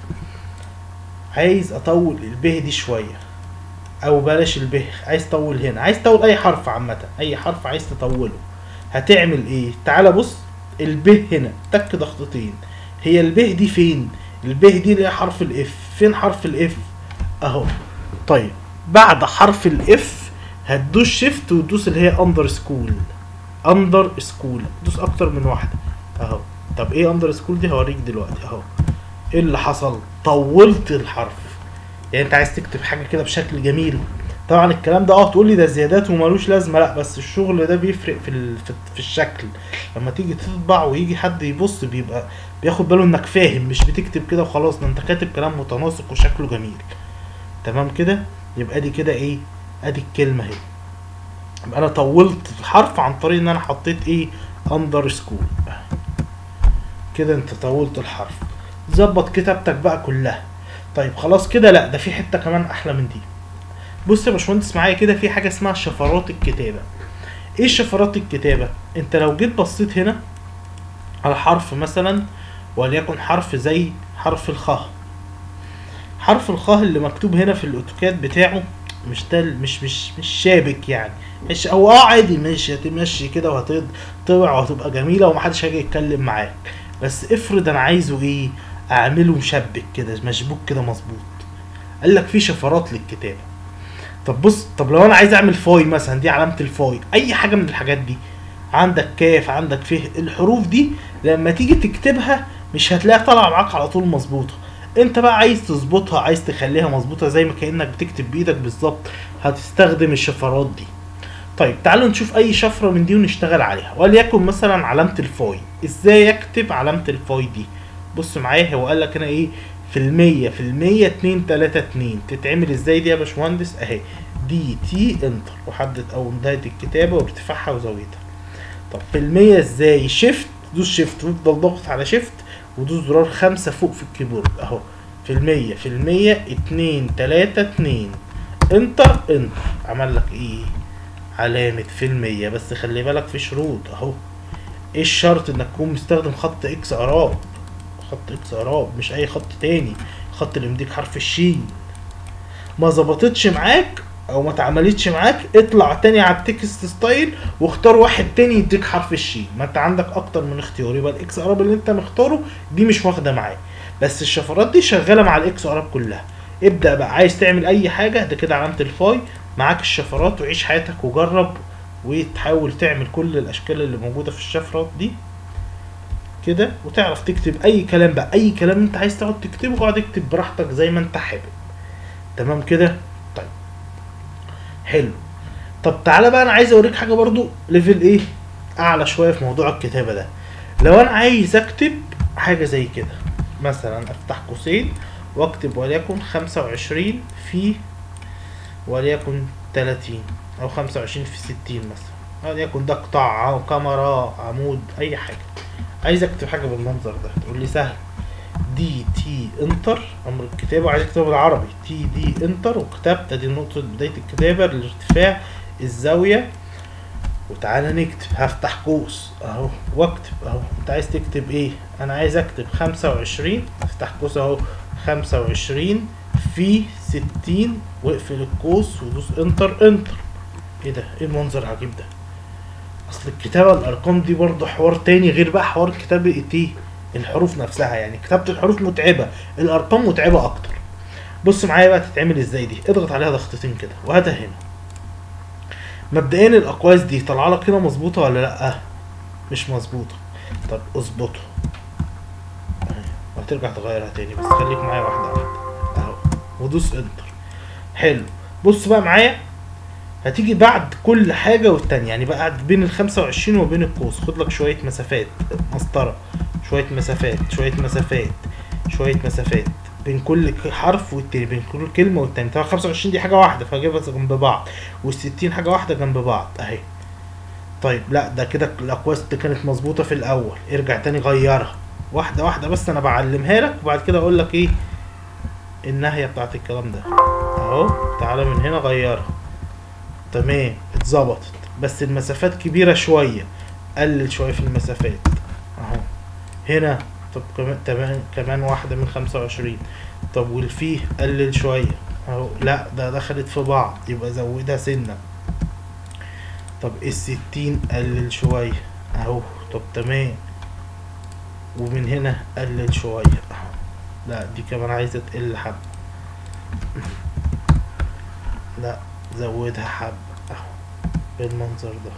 عايز اطول البه دي شويه او بلاش البه عايز تطول هنا عايز تطول اي حرف عامه اي حرف عايز تطوله هتعمل ايه تعالى بص الب هنا تك ضغطتين هي الب دي فين الب دي اللي هي حرف الاف فين حرف الاف اهو طيب بعد حرف الاف هتدوس شيفت وتدوس اللي هي اندر سكول اندر سكول دوس اكتر من واحده اهو طب ايه اندر سكول دي هوريك دلوقتي اهو ايه اللي حصل طولت الحرف يعني انت عايز تكتب حاجه كده بشكل جميل طبعا الكلام ده اه تقول لي ده زيادات ومالوش لازمه لا بس الشغل ده بيفرق في ال... في, في الشكل لما تيجي تطبع ويجي حد يبص بيبقى بياخد باله انك فاهم مش بتكتب كده وخلاص ده انت كاتب كلام متناسق وشكله جميل تمام كده يبقى دي كده ايه ادي الكلمه اهي يبقى انا طولت الحرف عن طريق ان انا حطيت ايه اندر سكول كده انت طولت الحرف ظبط كتابتك بقى كلها طيب خلاص كده لا ده في حته كمان احلى من دي بص يا باشمهندس معايا كده في حاجه اسمها شفرات الكتابه ايه شفرات الكتابه انت لو جيت بصيت هنا على حرف مثلا وليكن حرف زي حرف الخاء حرف الخاء اللي مكتوب هنا في الاوتوكاد بتاعه مش ده مش مش مش شابك يعني مش هو اه عادي ماشي هتمشي كده وهتطبع وهتبقى جميله ومحدش هيجي يتكلم معاك بس افرض انا عايزه ايه اعمله مشبك كده مشبوك كده مظبوط قال لك في شفرات للكتابه طب بص طب لو انا عايز اعمل فاي مثلا دي علامه الفاي اي حاجه من الحاجات دي عندك كاف عندك فه الحروف دي لما تيجي تكتبها مش هتلاقيها طالعه معاك على طول مظبوطه انت بقى عايز تظبطها عايز تخليها مظبوطه زي ما كانك بتكتب بايدك بالظبط هتستخدم الشفرات دي طيب تعالوا نشوف اي شفره من دي ونشتغل عليها وليكن مثلا علامه الفاي ازاي اكتب علامه الفاي دي بص معايا هو قال لك هنا ايه في المية في المية اتنين تلاتة اتنين تتعمل ازاي دي يا باشمهندس اهي دي تي انتر وحدد او بداية الكتابة وارتفاعها وزاويتها طب في المية ازاي شيفت دوس شيفت وافضل ضغط على شيفت ودوس زرار خمسة فوق في الكيبورد اهو في المية في المية اتنين تلاتة اتنين انتر انتر عمل لك ايه علامة في المية بس خلي بالك في شروط اهو ايه الشرط انك تكون مستخدم خط اكس اراب خط اكس اراب مش اي خط تاني خط اللي مديك حرف الشين ما ظبطتش معاك او ما اتعملتش معاك اطلع تاني على التكست ستايل واختار واحد تاني يديك حرف الشين ما انت عندك اكتر من اختيار يبقى الاكس اراب اللي انت مختاره دي مش واخده معاك بس الشفرات دي شغاله مع الاكس اراب كلها ابدا بقى عايز تعمل اي حاجه ده كده علامه الفاي معاك الشفرات وعيش حياتك وجرب وتحاول تعمل كل الاشكال اللي موجوده في الشفرات دي كده وتعرف تكتب اي كلام بقى اي كلام انت عايز تقعد تكتبه اقعد اكتب براحتك زي ما انت حابب تمام كده طيب حلو طب تعالى بقى انا عايز اوريك حاجه برضو ليفل ايه اعلى شويه في موضوع الكتابه ده لو انا عايز اكتب حاجه زي كده مثلا افتح قوسين واكتب وليكن خمسة وعشرين في وليكن تلاتين او خمسة وعشرين في ستين مثلا وليكن ده قطاع او كاميرا عمود اي حاجه عايز اكتب حاجه بالمنظر ده تقول لي سهل دي تي انتر امر الكتابه عايز اكتبه بالعربي تي دي انتر وكتبت دي نقطه بدايه الكتابه الارتفاع الزاويه وتعالى نكتب هفتح قوس اهو واكتب اهو انت عايز تكتب ايه انا عايز اكتب خمسة وعشرين افتح قوس اهو خمسة وعشرين في ستين واقفل القوس ودوس انتر انتر ايه ده ايه المنظر العجيب ده اصل الكتابة الارقام دي برضه حوار تاني غير بقى حوار كتابة ايه الحروف نفسها يعني كتابة الحروف متعبة الارقام متعبة اكتر بص معايا بقى تتعمل ازاي دي اضغط عليها ضغطتين كده وهاتها هنا مبدئيا الاقواس دي طالعه لك هنا مظبوطه ولا لا مش مظبوطه طب اظبطه أهي. وهترجع تغيرها تاني بس خليك معايا واحده واحده اهو ودوس انتر حلو بص بقى معايا هتيجي بعد كل حاجة والتانية يعني بقى بين ال 25 وبين القوس خد لك شوية مسافات مسطرة شوية مسافات شوية مسافات شوية مسافات بين كل ك- حرف والتاني بين كل كلمة والتاني طبعا 25 دي حاجة واحدة فهجيبها جنب بعض وال60 حاجة واحدة جنب بعض اهي طيب لا ده كده الاقواس دي كانت مظبوطة في الاول ارجع تاني غيرها واحدة واحدة بس انا بعلمها لك وبعد كده اقول لك ايه النهاية بتاعت الكلام ده اهو تعالى من هنا غيرها تمام اتظبطت بس المسافات كبيرة شوية قلل شوية في المسافات اهو هنا طب كمان تمام كمان واحدة من خمسة وعشرين طب والفيه قلل شوية اهو لا ده دخلت في بعض يبقى زودها سنة طب الستين قلل شوية اهو طب تمام ومن هنا قلل شوية اهو لا دي كمان عايزة تقل حبة لا زودها حبة اهو بالمنظر ده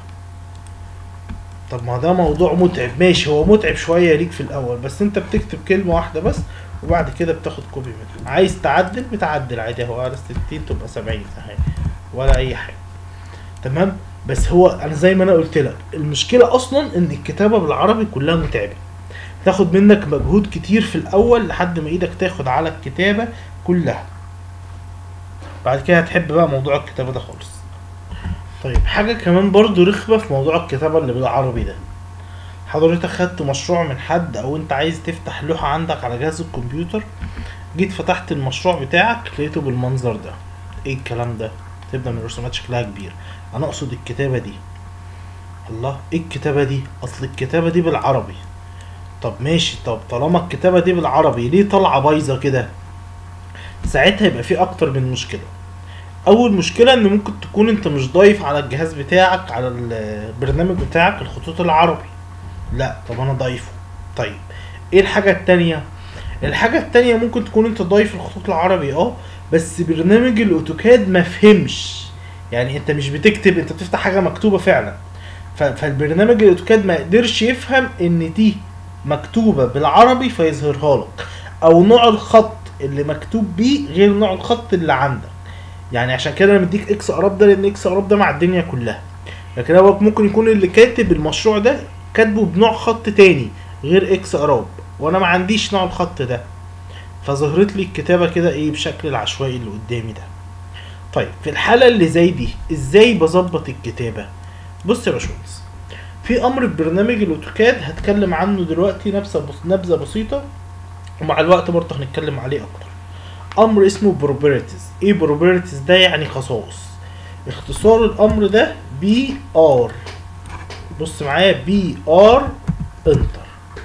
طب ما ده موضوع متعب ماشي هو متعب شوية ليك في الأول بس أنت بتكتب كلمة واحدة بس وبعد كده بتاخد كوبي منها عايز تعدل بتعدل عادي اهو على 60 تبقى 70 اهي ولا أي حاجة تمام بس هو أنا زي ما أنا قلت لك المشكلة أصلا إن الكتابة بالعربي كلها متعبة تاخد منك مجهود كتير في الأول لحد ما إيدك تاخد على الكتابة كلها بعد كده هتحب بقى موضوع الكتابة ده خالص طيب حاجة كمان برضو رخمة في موضوع الكتابة اللي بالعربي ده حضرتك خدت مشروع من حد او انت عايز تفتح لوحة عندك على جهاز الكمبيوتر جيت فتحت المشروع بتاعك لقيته بالمنظر ده ايه الكلام ده تبدأ من الرسومات شكلها كبير انا اقصد الكتابة دي الله ايه الكتابة دي اصل الكتابة دي بالعربي طب ماشي طب طالما الكتابة دي بالعربي ليه طالعة بايظة كده ساعتها يبقى في اكتر من مشكلة اول مشكلة ان ممكن تكون انت مش ضايف على الجهاز بتاعك على البرنامج بتاعك الخطوط العربي لا طب انا ضايفه طيب ايه الحاجة التانية الحاجة التانية ممكن تكون انت ضايف الخطوط العربي اه بس برنامج الاوتوكاد ما فهمش يعني انت مش بتكتب انت بتفتح حاجة مكتوبة فعلا ف- فالبرنامج الاوتوكاد ما قدرش يفهم ان دي مكتوبة بالعربي فيظهرها لك او نوع الخط اللي مكتوب بيه غير نوع الخط اللي عندك يعني عشان كده انا مديك اكس اراب ده لان اكس اراب ده مع الدنيا كلها لكن هو ممكن يكون اللي كاتب المشروع ده كاتبه بنوع خط تاني غير اكس اراب وانا ما عنديش نوع الخط ده فظهرت لي الكتابه كده ايه بشكل العشوائي اللي قدامي ده طيب في الحاله اللي زي دي ازاي بظبط الكتابه بص يا باشمهندس في امر في برنامج الاوتوكاد هتكلم عنه دلوقتي نبذه بس نبذه بسيطه ومع الوقت برضه هنتكلم عليه اكتر امر اسمه بروبرتيز ايه بروبرتيز ده يعني خصائص اختصار الامر ده بي ار بص معايا بي ار انتر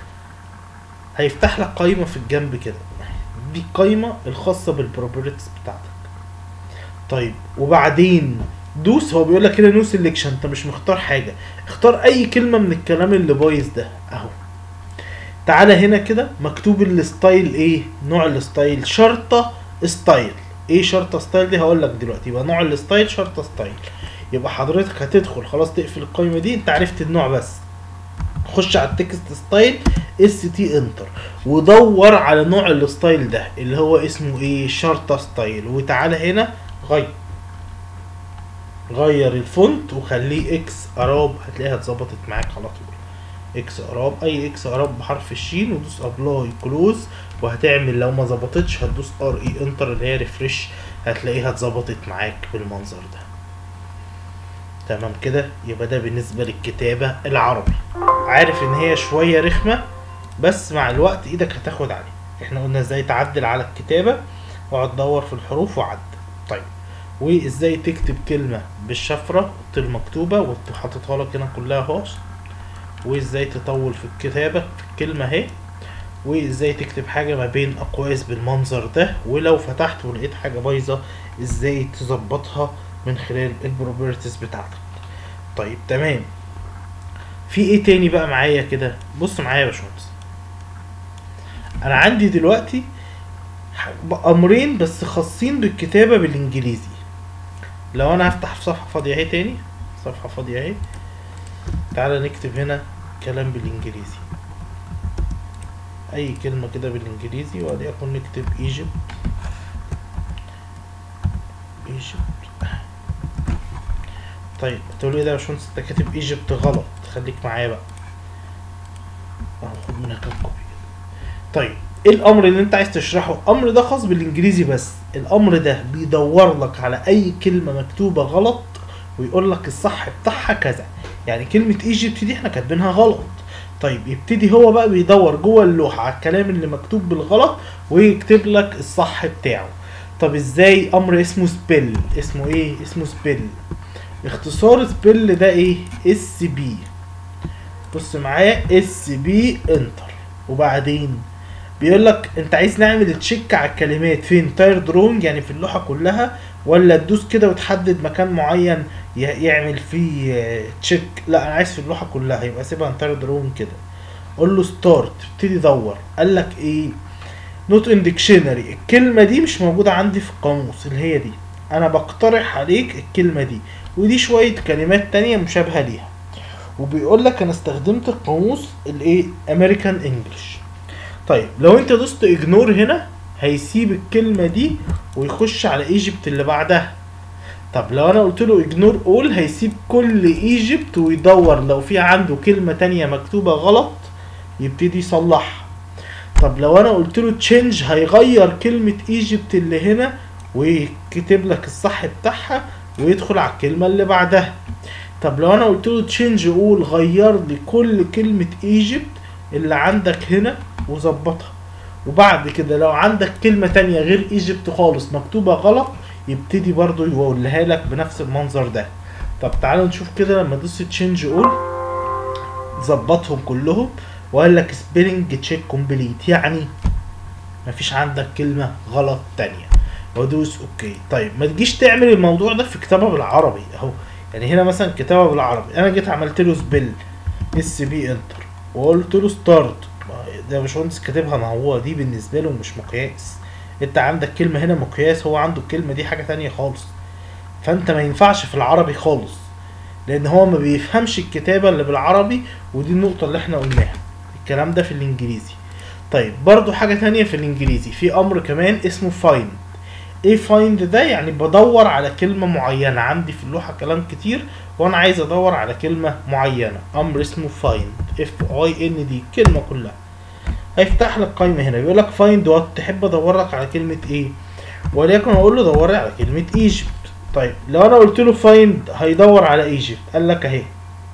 هيفتح لك قائمه في الجنب كده دي القائمه الخاصه بالبروبرتيز بتاعتك طيب وبعدين دوس هو بيقول لك هنا نو سيلكشن انت مش مختار حاجه اختار اي كلمه من الكلام اللي بايظ ده اهو تعالى هنا كده مكتوب الستايل ايه نوع الستايل شرطه ستايل ايه شرطه ستايل دي هقول لك دلوقتي يبقى نوع الستايل شرطه ستايل يبقى حضرتك هتدخل خلاص تقفل القائمه دي انت عرفت النوع بس خش على التكست ستايل اس تي انتر ودور على نوع الستايل ده اللي هو اسمه ايه شرطة ستايل وتعالى هنا غير غير الفونت وخليه اكس اراب هتلاقيها اتظبطت معاك على طول اكس اراب اي اكس اراب بحرف الشين ودوس ابلاي كلوز وهتعمل لو ما ظبطتش هتدوس ار اي انتر اللي هي ريفرش هتلاقيها اتظبطت معاك بالمنظر ده تمام كده يبقى ده بالنسبه للكتابه العربي عارف ان هي شويه رخمه بس مع الوقت ايدك هتاخد عليه احنا قلنا ازاي تعدل على الكتابه واقعد دور في الحروف وعد طيب وازاي تكتب كلمه بالشفره المكتوبه وحاططها لك هنا كلها اهو وازاي تطول في الكتابه في الكلمه اهي وازاي تكتب حاجه ما بين اقواس بالمنظر ده ولو فتحت ولقيت حاجه بايظه ازاي تظبطها من خلال البروبرتيز بتاعتك طيب تمام في ايه تاني بقى معايا كده بص معايا يا باشمهندس انا عندي دلوقتي امرين بس خاصين بالكتابه بالانجليزي لو انا هفتح في صفحه فاضيه اهي تاني صفحه فاضيه اهي تعالى نكتب هنا كلام بالانجليزي اي كلمه كده بالانجليزي وليكن نكتب ايجيبت ايجيبت طيب تقول لي ايه ده يا باشمهندس انت كاتب ايجيبت غلط خليك معايا بقى اهو خد منها كام كوبي طيب ايه الامر اللي انت عايز تشرحه الامر ده خاص بالانجليزي بس الامر ده بيدور لك على اي كلمه مكتوبه غلط ويقول لك الصح بتاعها كذا يعني كلمه ايجيبت دي احنا كاتبينها غلط طيب يبتدي هو بقى بيدور جوه اللوحه على الكلام اللي مكتوب بالغلط ويكتب لك الصح بتاعه طب ازاي امر اسمه سبيل اسمه ايه اسمه سبيل اختصار سبيل ده ايه اس بي بص معايا اس بي انتر وبعدين بيقول لك انت عايز نعمل تشيك على الكلمات فين تاير درونج يعني في اللوحه كلها ولا تدوس كده وتحدد مكان معين ي- يعمل فيه تشيك لا انا عايز في اللوحه كلها يبقى سيبها تاير درونج كده قول له ستارت ابتدي دور قال لك ايه نوت ان ديكشنري الكلمه دي مش موجوده عندي في القاموس اللي هي دي انا بقترح عليك الكلمه دي ودي شويه كلمات تانية مشابهه ليها وبيقول لك انا استخدمت القاموس الايه امريكان انجلش طيب لو انت دوست اجنور هنا هيسيب الكلمه دي ويخش على ايجيبت اللي بعدها طب لو انا قلت له اجنور اول هيسيب كل ايجيبت ويدور لو في عنده كلمه تانية مكتوبه غلط يبتدي يصلحها طب لو انا قلت له تشينج هيغير كلمه ايجيبت اللي هنا ويكتب لك الصح بتاعها ويدخل على الكلمه اللي بعدها طب لو انا قلت له تشينج قول غير لي كل كلمه ايجيبت اللي عندك هنا وظبطها وبعد كده لو عندك كلمة تانية غير ايجيبت خالص مكتوبة غلط يبتدي برضو يقولها لك بنفس المنظر ده طب تعالوا نشوف كده لما ادوس تشينج اول ظبطهم كلهم وقال لك سبيلنج تشيك كومبليت يعني مفيش عندك كلمة غلط تانية وادوس اوكي طيب ما تجيش تعمل الموضوع ده في كتابة بالعربي اهو يعني هنا مثلا كتابة بالعربي انا جيت عملت له سبيل اس بي انتر وقلت له ستارت ده باشمهندس كاتبها ما هو دي بالنسبه له مش مقياس انت عندك كلمه هنا مقياس هو عنده الكلمه دي حاجه تانية خالص فانت ما ينفعش في العربي خالص لان هو ما بيفهمش الكتابه اللي بالعربي ودي النقطه اللي احنا قلناها الكلام ده في الانجليزي طيب برضو حاجه تانية في الانجليزي في امر كمان اسمه فايند ايه فايند ده يعني بدور على كلمه معينه عندي في اللوحه كلام كتير وانا عايز ادور على كلمه معينه امر اسمه فايند اف اي ان دي كلمه كلها هيفتح لك قائمه هنا بيقول لك فايند وات تحب ادور لك على كلمه ايه وليكن اقول له دور لي على كلمه ايجيبت طيب لو انا قلت له فايند هيدور على ايجيبت قال لك اهي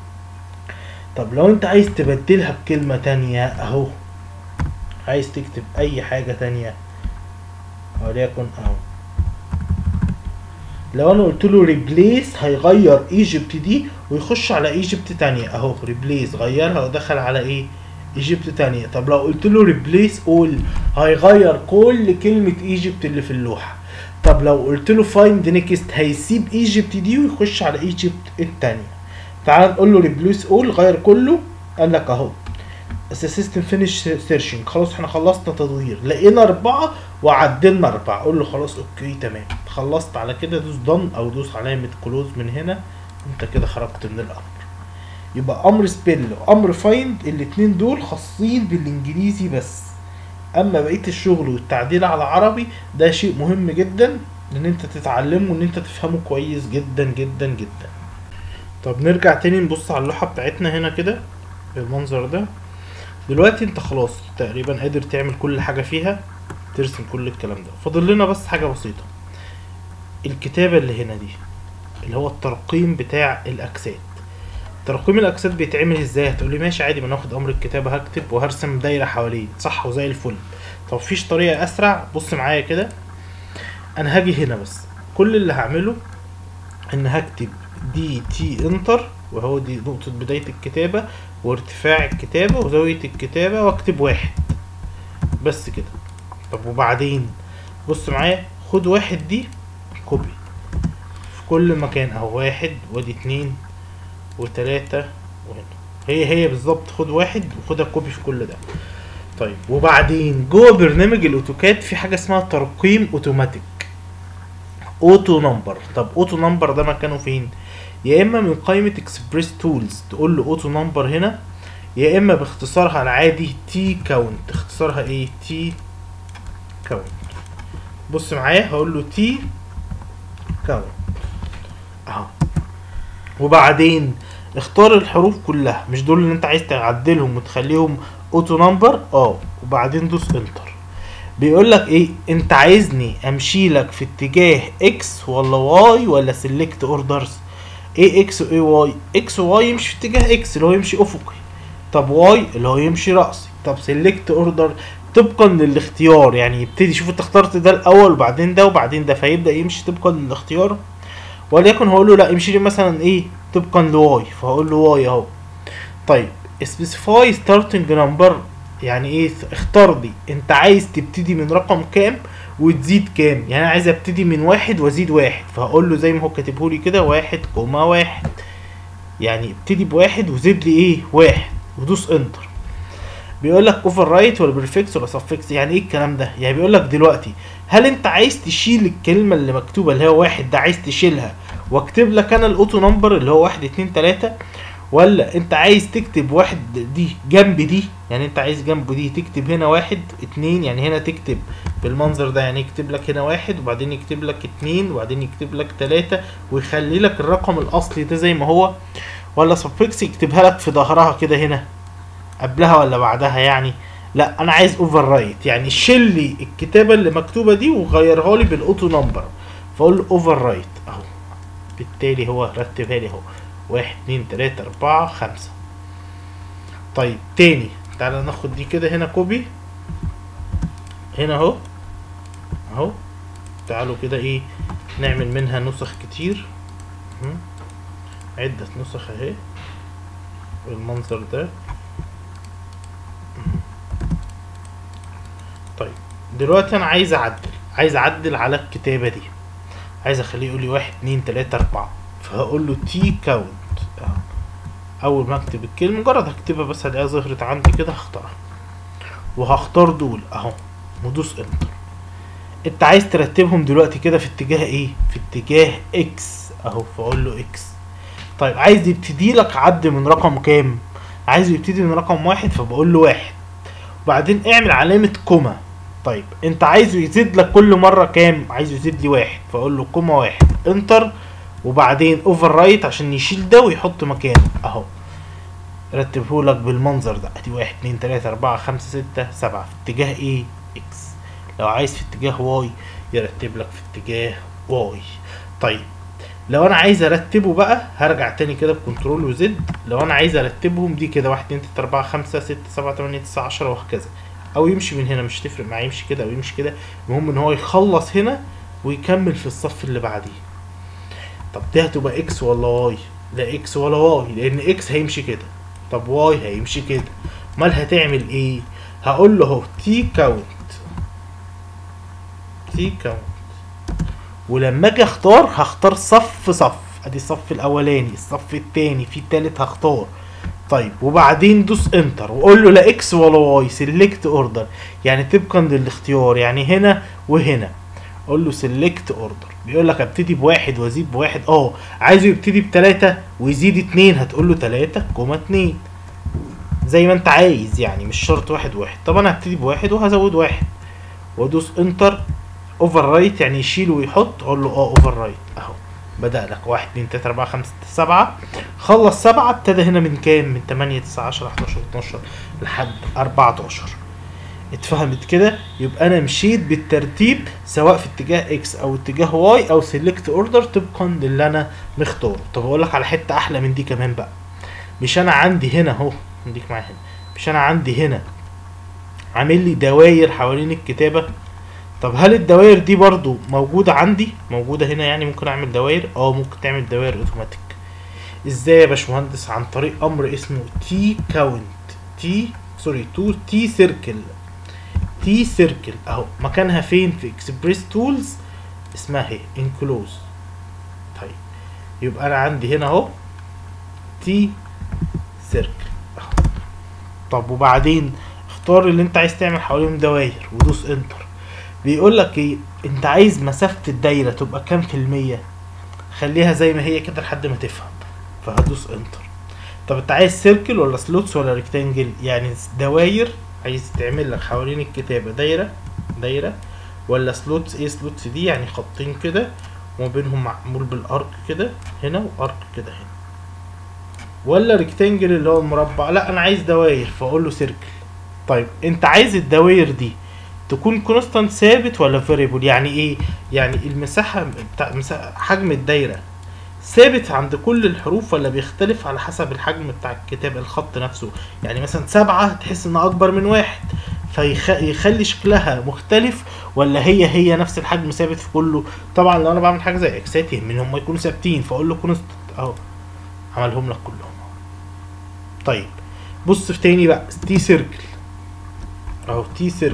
طب لو انت عايز تبدلها بكلمه تانية اهو عايز تكتب اي حاجه تانية وليكن اهو لو انا قلت له ريبليس هيغير ايجيبت دي ويخش على ايجيبت تانية اهو ريبليس غيرها ودخل على ايه ايجيبت تانية طب لو قلت له ريبليس اول هيغير كل كلمة ايجيبت اللي في اللوحة طب لو قلت له فايند نيكست هيسيب ايجيبت دي ويخش على ايجيبت التانية تعال نقول له ريبليس اول غير كله قال لك اهو سيستم فينيش سيرشنج خلاص احنا خلصنا تدوير لقينا اربعة وعدلنا اربعة اقول له خلاص اوكي تمام خلصت على كده دوس دن او دوس علامة كلوز من هنا انت كده خرجت من الامر يبقى امر سبيل وامر فايند الاتنين دول خاصين بالانجليزي بس اما بقيه الشغل والتعديل على عربي ده شيء مهم جدا ان انت تتعلمه وان انت تفهمه كويس جدا جدا جدا طب نرجع تاني نبص على اللوحه بتاعتنا هنا كده بالمنظر ده دلوقتي انت خلاص تقريبا قادر تعمل كل حاجه فيها ترسم كل الكلام ده فاضل لنا بس حاجه بسيطه الكتابه اللي هنا دي اللي هو الترقيم بتاع الاجساد ترقيم الاجساد بيتعمل ازاي هتقولي ماشي عادي ما ناخد امر الكتابه هكتب وهرسم دايره حواليه صح وزي الفل طب فيش طريقه اسرع بص معايا كده انا هاجي هنا بس كل اللي هعمله ان هكتب دي تي انتر وهو دي نقطة بداية الكتابة وارتفاع الكتابة وزاوية الكتابة واكتب واحد بس كده طب وبعدين بص معايا خد واحد دي كوبي في كل مكان اهو واحد وادي اتنين وتلاتة وهنا هي هي بالظبط خد واحد وخدها كوبي في كل ده طيب وبعدين جوه برنامج الاوتوكاد في حاجه اسمها ترقيم اوتوماتيك اوتو نمبر طب اوتو نمبر ده مكانه فين يا اما من قائمه اكسبريس تولز تقول له اوتو نمبر هنا يا اما باختصارها العادي تي كاونت اختصارها ايه تي كاونت بص معايا هقول له تي كاونت اهو وبعدين اختار الحروف كلها مش دول اللي انت عايز تعدلهم وتخليهم اوتو نمبر اه وبعدين دوس انتر بيقول لك ايه انت عايزني امشي لك في اتجاه اكس ولا واي ولا سيلكت اوردرز ايه اكس وايه واي اكس وواي يمشي في اتجاه اكس اللي هو يمشي افقي طب واي اللي هو يمشي راسي طب سيلكت اوردر طبقا للاختيار يعني يبتدي شوف انت اخترت ده الاول وبعدين ده وبعدين ده فيبدا يمشي طبقا للاختيار وليكن هقول له لا يمشي لي مثلا ايه طبقا لواي فهقول له واي اهو طيب سبيسيفاي ستارتنج نمبر يعني ايه اختار دي انت عايز تبتدي من رقم كام وتزيد كام يعني انا عايز ابتدي من واحد وازيد واحد فهقول له زي ما هو كاتبه لي كده واحد كوما واحد يعني ابتدي بواحد وزد لي ايه واحد ودوس انتر بيقول لك اوفر رايت ولا بريفكس ولا سفكس يعني ايه الكلام ده يعني بيقول لك دلوقتي هل انت عايز تشيل الكلمه اللي مكتوبه اللي هو واحد ده عايز تشيلها واكتب لك انا الاوتو نمبر اللي هو واحد اتنين تلاته ولا انت عايز تكتب واحد دي جنب دي يعني انت عايز جنب دي تكتب هنا واحد اتنين يعني هنا تكتب بالمنظر ده يعني يكتب لك هنا واحد وبعدين يكتب لك اتنين وبعدين يكتب لك تلاتة ويخلي لك الرقم الاصلي ده زي ما هو ولا سفكس يكتبها لك في ظهرها كده هنا قبلها ولا بعدها يعني لا انا عايز اوفر رايت يعني شيل لي الكتابه اللي مكتوبه دي وغيرها لي بالاوتو نمبر فاقول له اوفر رايت اهو بالتالي هو رتبها لي اهو واحد اتنين تلاتة اربعة خمسة طيب تاني تعالى ناخد دي كده هنا كوبي هنا اهو اهو تعالوا كده ايه نعمل منها نسخ كتير مم. عدة نسخ اهي بالمنظر ده مم. طيب دلوقتي انا عايز اعدل عايز اعدل على الكتابة دي عايز اخليه يقول لي واحد اتنين تلاتة اربعة فهقول له تي كاونت اول ما اكتب الكلمه مجرد هكتبها بس هلاقيها ظهرت عندي كده هختارها وهختار دول اهو ودوس انتر انت عايز ترتبهم دلوقتي كده في اتجاه ايه في اتجاه اكس اهو فاقول له اكس طيب عايز يبتدي لك عد من رقم كام عايز يبتدي من رقم واحد فبقول له واحد وبعدين اعمل علامة كوما طيب انت عايزه يزيد لك كل مرة كام عايزه يزيد لي واحد فاقول له كوما واحد انتر وبعدين اوفر رايت عشان يشيل ده ويحط مكانه اهو رتبه لك بالمنظر ده ادي واحد اتنين تلاتة اربعة خمسة ستة سبعة في اتجاه ايه اكس لو عايز في اتجاه واي يرتب لك في اتجاه واي طيب لو انا عايز ارتبه بقى هرجع تاني كده بكنترول وزد لو انا عايز ارتبهم دي كده واحد اتنين تلاتة اربعة خمسة ستة سبعة تمانية تسعة عشرة وهكذا او يمشي من هنا مش تفرق معاه يمشي كده او يمشي كده المهم ان هو يخلص هنا ويكمل في الصف اللي بعديه طب دي هتبقى اكس ولا واي لا اكس ولا واي لان اكس هيمشي كده طب واي هيمشي كده امال هتعمل ايه هقول له اهو تي كاونت تي كاونت ولما اجي اختار هختار صف صف ادي الصف الاولاني الصف التاني في التالت هختار طيب وبعدين دوس انتر وقول له لا اكس ولا واي سيلكت اوردر يعني طبقا للاختيار يعني هنا وهنا اقول له سيلكت اوردر بيقول لك ابتدي بواحد وازيد بواحد اه عايزه يبتدي بتلاتة ويزيد اتنين هتقول له تلاتة كوما اتنين زي ما انت عايز يعني مش شرط واحد واحد طب انا هبتدي بواحد وهزود واحد وادوس انتر اوفر رايت يعني يشيل ويحط اقول له اه اوفر رايت اهو بدأ لك واحد اتنين تلاتة اربعة خمسة ستة سبعة خلص سبعة ابتدى هنا من كام؟ من تمانية تسعة عشرة حداشر اتناشر لحد اربعتاشر اتفهمت كده يبقى انا مشيت بالترتيب سواء في اتجاه اكس او اتجاه واي او سيلكت اوردر طبقا للي انا مختاره طب اقول لك على حته احلى من دي كمان بقى مش انا عندي هنا اهو خليك معايا هنا مش انا عندي هنا عامل لي دواير حوالين الكتابه طب هل الدوائر دي برضو موجودة عندي موجودة هنا يعني ممكن اعمل دوائر اه ممكن تعمل دوائر اوتوماتيك ازاي يا باشمهندس عن طريق امر اسمه تي كاونت تي سوري تو تي سيركل تي سيركل اهو مكانها فين في اكسبريس تولز اسمها اهي انكلوز طيب يبقى انا عندي هنا اهو تي سيركل اهو طب وبعدين اختار اللي انت عايز تعمل حواليهم دواير ودوس انتر بيقول لك ايه انت عايز مسافة الدايرة تبقى كام في المية خليها زي ما هي كده لحد ما تفهم فهدوس انتر طب انت عايز سيركل ولا سلوتس ولا ريكتانجل يعني دواير عايز تعمل لك حوالين الكتابة دايرة دايرة ولا سلوتس ايه سلوتس دي يعني خطين كده وما بينهم معمول بالارك كده هنا وارك كده هنا ولا ريكتانجل اللي هو المربع لا انا عايز دواير فاقول له سيركل طيب انت عايز الدواير دي تكون كونستانت ثابت ولا فاريبل يعني ايه يعني المساحه بتاع مساحة حجم الدايره ثابت عند كل الحروف ولا بيختلف على حسب الحجم بتاع الكتاب الخط نفسه يعني مثلا سبعة تحس انها اكبر من واحد فيخلي شكلها مختلف ولا هي هي نفس الحجم ثابت في كله طبعا لو انا بعمل حاجه زي اكسات يهمني هم يكونوا ثابتين فاقول له كونست اهو عملهم لك كلهم طيب بص في تاني بقى تي سيركل اهو تي سيركل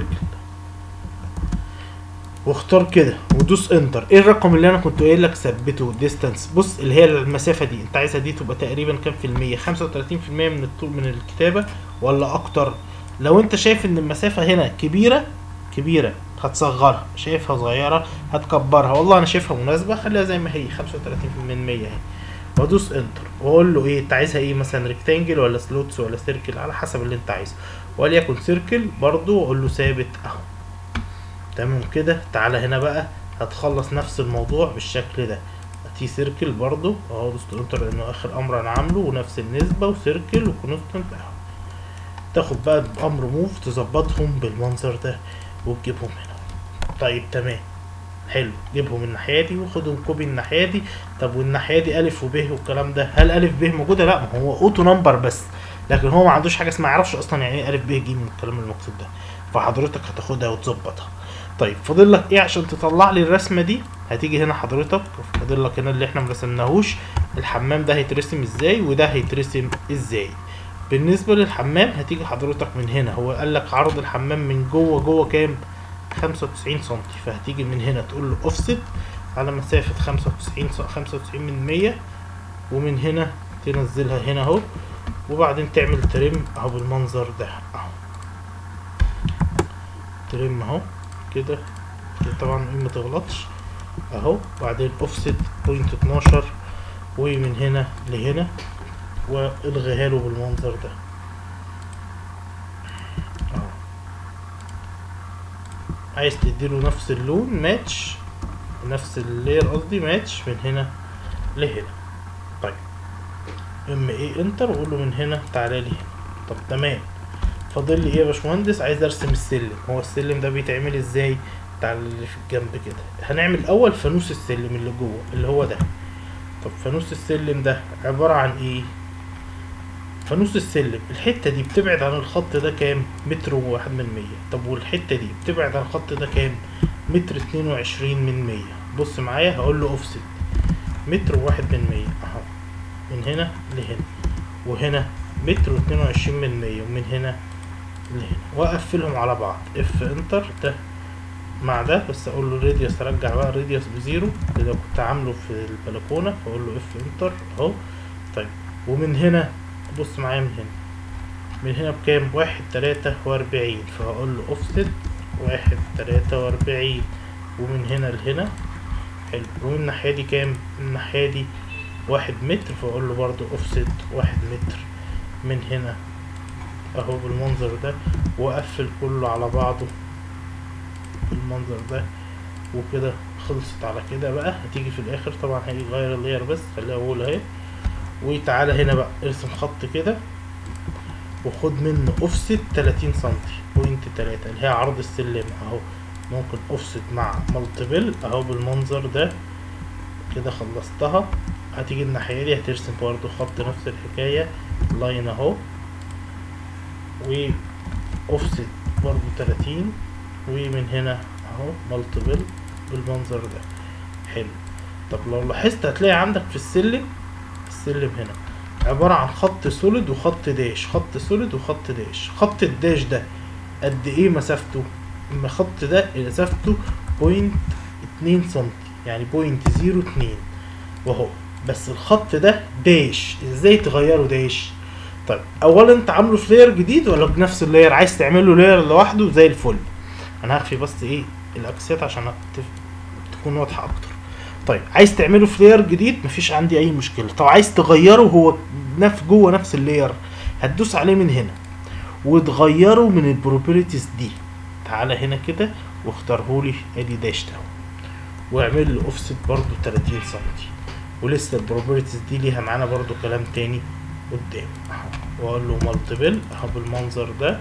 واختار كده ودوس انتر ايه الرقم اللي انا كنت قايل لك ثبته ديستانس بص اللي هي المسافه دي انت عايزها دي تبقى تقريبا كام في الميه 35% من الطول من الكتابه ولا اكتر لو انت شايف ان المسافه هنا كبيره كبيره هتصغرها شايفها صغيره هتكبرها والله انا شايفها مناسبه خليها زي ما هي 35% اهي وادوس انتر واقول له ايه انت عايزها ايه مثلا ريكتانجل ولا سلوتس ولا سيركل على حسب اللي انت عايزه وليكن سيركل برضو واقول له ثابت اهو تمام كده تعالى هنا بقى هتخلص نفس الموضوع بالشكل ده تي سيركل برضو اهو دوست انتر لانه اخر امر انا عامله ونفس النسبه وسيركل وكونستنت اهو تاخد بقى بامر موف تظبطهم بالمنظر ده وتجيبهم هنا طيب تمام حلو جيبهم الناحيه دي وخدهم كوبي الناحيه دي طب والناحيه دي الف وب والكلام ده هل الف ب موجوده لا ما هو اوتو نمبر بس لكن هو ما عندوش حاجه اسمها يعرفش اصلا يعني ايه الف ب ج من الكلام المكتوب ده فحضرتك هتاخدها وتظبطها طيب فاضل لك ايه عشان تطلع لي الرسمه دي هتيجي هنا حضرتك فاضل لك هنا اللي احنا مرسمناهوش الحمام ده هيترسم ازاي وده هيترسم ازاي بالنسبه للحمام هتيجي حضرتك من هنا هو قال لك عرض الحمام من جوه جوه كام 95 سم فهتيجي من هنا تقول له اوفست على مسافه 95 95 من 100 ومن هنا تنزلها هنا اهو وبعدين تعمل ترم اهو بالمنظر ده اهو ترم اهو كده طبعا ما تغلطش اهو بعدين اوفست بوينت 12 ومن هنا لهنا والغيها له بالمنظر ده اهو عايز تديله نفس اللون ماتش نفس اللير قصدي ماتش من هنا لهنا طيب ام ايه انتر وقول له من هنا تعالى لي هنا طب تمام فاضل لي ايه يا باشمهندس عايز ارسم السلم هو السلم ده بيتعمل ازاي تعالى اللي في الجنب كده هنعمل اول فانوس السلم اللي جوه اللي هو ده طب فانوس السلم ده عبارة عن ايه فانوس السلم الحتة دي بتبعد عن الخط ده كام متر وواحد من مية طب والحتة دي بتبعد عن الخط ده كام متر اتنين وعشرين من مية بص معايا هقول له اوفست متر وواحد من مية اهو من هنا لهنا وهنا متر واتنين وعشرين من مية ومن هنا لهنا واقفلهم على بعض اف انتر ده مع ده بس اقول له الراديوس ارجع بقى الراديوس بزيرو اللي كنت عامله في البلكونه فاقول له اف انتر اهو طيب ومن هنا بص معايا من هنا من هنا بكام واحد تلاتة واربعين فهقول له اوفست واحد تلاتة واربعين ومن هنا لهنا حلو ومن الناحية دي كام؟ من الناحية دي واحد متر فأقول له برضو اوفست واحد متر من هنا اهو بالمنظر ده واقفل كله على بعضه بالمنظر ده وكده خلصت على كده بقى هتيجي في الاخر طبعا هيغير اللير بس خليها اقول اهي وتعالى هنا بقى ارسم خط كده وخد منه اوفست 30 سنتي بوينت تلاتة اللي هي عرض السلم اهو ممكن اوفست مع مالتيبل اهو بالمنظر ده كده خلصتها هتيجي الناحية دي هترسم برضو خط نفس الحكاية لاين اهو و اوفست برضو 30 ومن هنا اهو مالتيبل بالمنظر ده حلو طب لو لاحظت هتلاقي عندك في السلم السلم هنا عبارة عن خط سوليد وخط داش خط سوليد وخط داش خط الداش ده قد ايه مسافته اما الخط ده مسافته بوينت اتنين سنتي يعني بوينت زيرو اتنين وهو بس الخط ده داش ازاي تغيره داش طيب اولا انت عامله في لاير جديد ولا بنفس اللاير عايز تعمله لاير لوحده زي الفل انا هخفي بس ايه الاكسات عشان تف- تكون واضحه اكتر طيب عايز تعمله في لاير جديد مفيش عندي اي مشكله طب عايز تغيره هو نفس جوه نفس اللاير هتدوس عليه من هنا وتغيره من البروبرتيز دي تعالى هنا كده واختارهولي ادي داش ده واعمل له اوفست برضو 30 سنتي ولسه البروبرتيز دي ليها معانا برضو كلام تاني قدام اهو واقول له مالتيبل اهو بالمنظر ده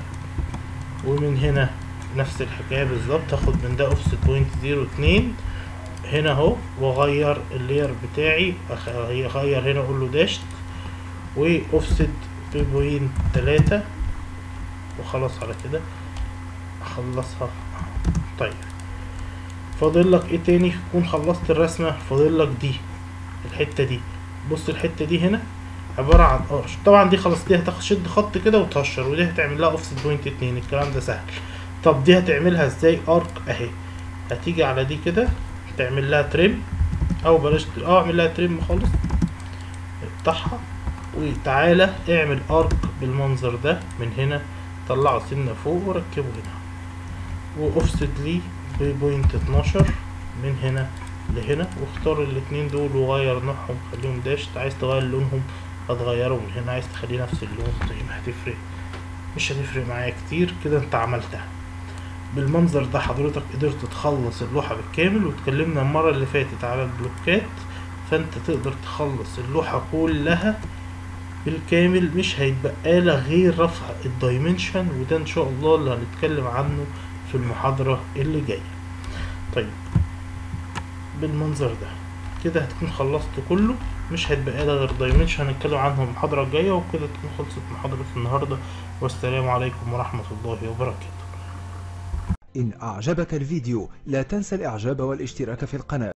ومن هنا نفس الحكايه بالظبط هاخد من ده اوفست بوينت زيرو اتنين هنا اهو واغير اللير بتاعي أخ- اغير هنا اقول له داش واوفست بوينت تلاتة وخلاص على كده اخلصها طيب فاضل لك ايه تاني تكون خلصت الرسمه فاضل لك دي الحته دي بص الحته دي هنا عباره عن ارش طبعا دي خلاص دي هتشد خط كده وتهشر ودي هتعمل لها اوفست بوينت اتنين الكلام ده سهل طب دي هتعملها ازاي ارك اهي هتيجي على دي كده تعمل لها تريم او بلاش ت- اه اعمل لها تريم خالص افتحها وتعالى اعمل ارك بالمنظر ده من هنا طلعه سنه فوق وركبه هنا واوفست ليه ببوينت 12 من هنا لهنا واختار الاتنين دول وغير نوعهم خليهم داش عايز تغير لونهم هتغيره من هنا عايز تخليه نفس اللون زي ما هتفرق مش هتفرق معايا كتير كده انت عملتها بالمنظر ده حضرتك قدرت تخلص اللوحة بالكامل واتكلمنا المرة اللي فاتت على البلوكات فانت تقدر تخلص اللوحة كلها بالكامل مش هيتبقى لك غير رفع الدايمنشن وده ان شاء الله اللي هنتكلم عنه في المحاضرة اللي جاية طيب بالمنظر ده كده هتكون خلصت كله مش هيتبقى لك غير دايمنشن هنتكلم عنه المحاضرة الجاية وكده تكون خلصت محاضرة النهاردة والسلام عليكم ورحمة الله وبركاته إن أعجبك الفيديو لا تنسى الإعجاب والاشتراك في القناة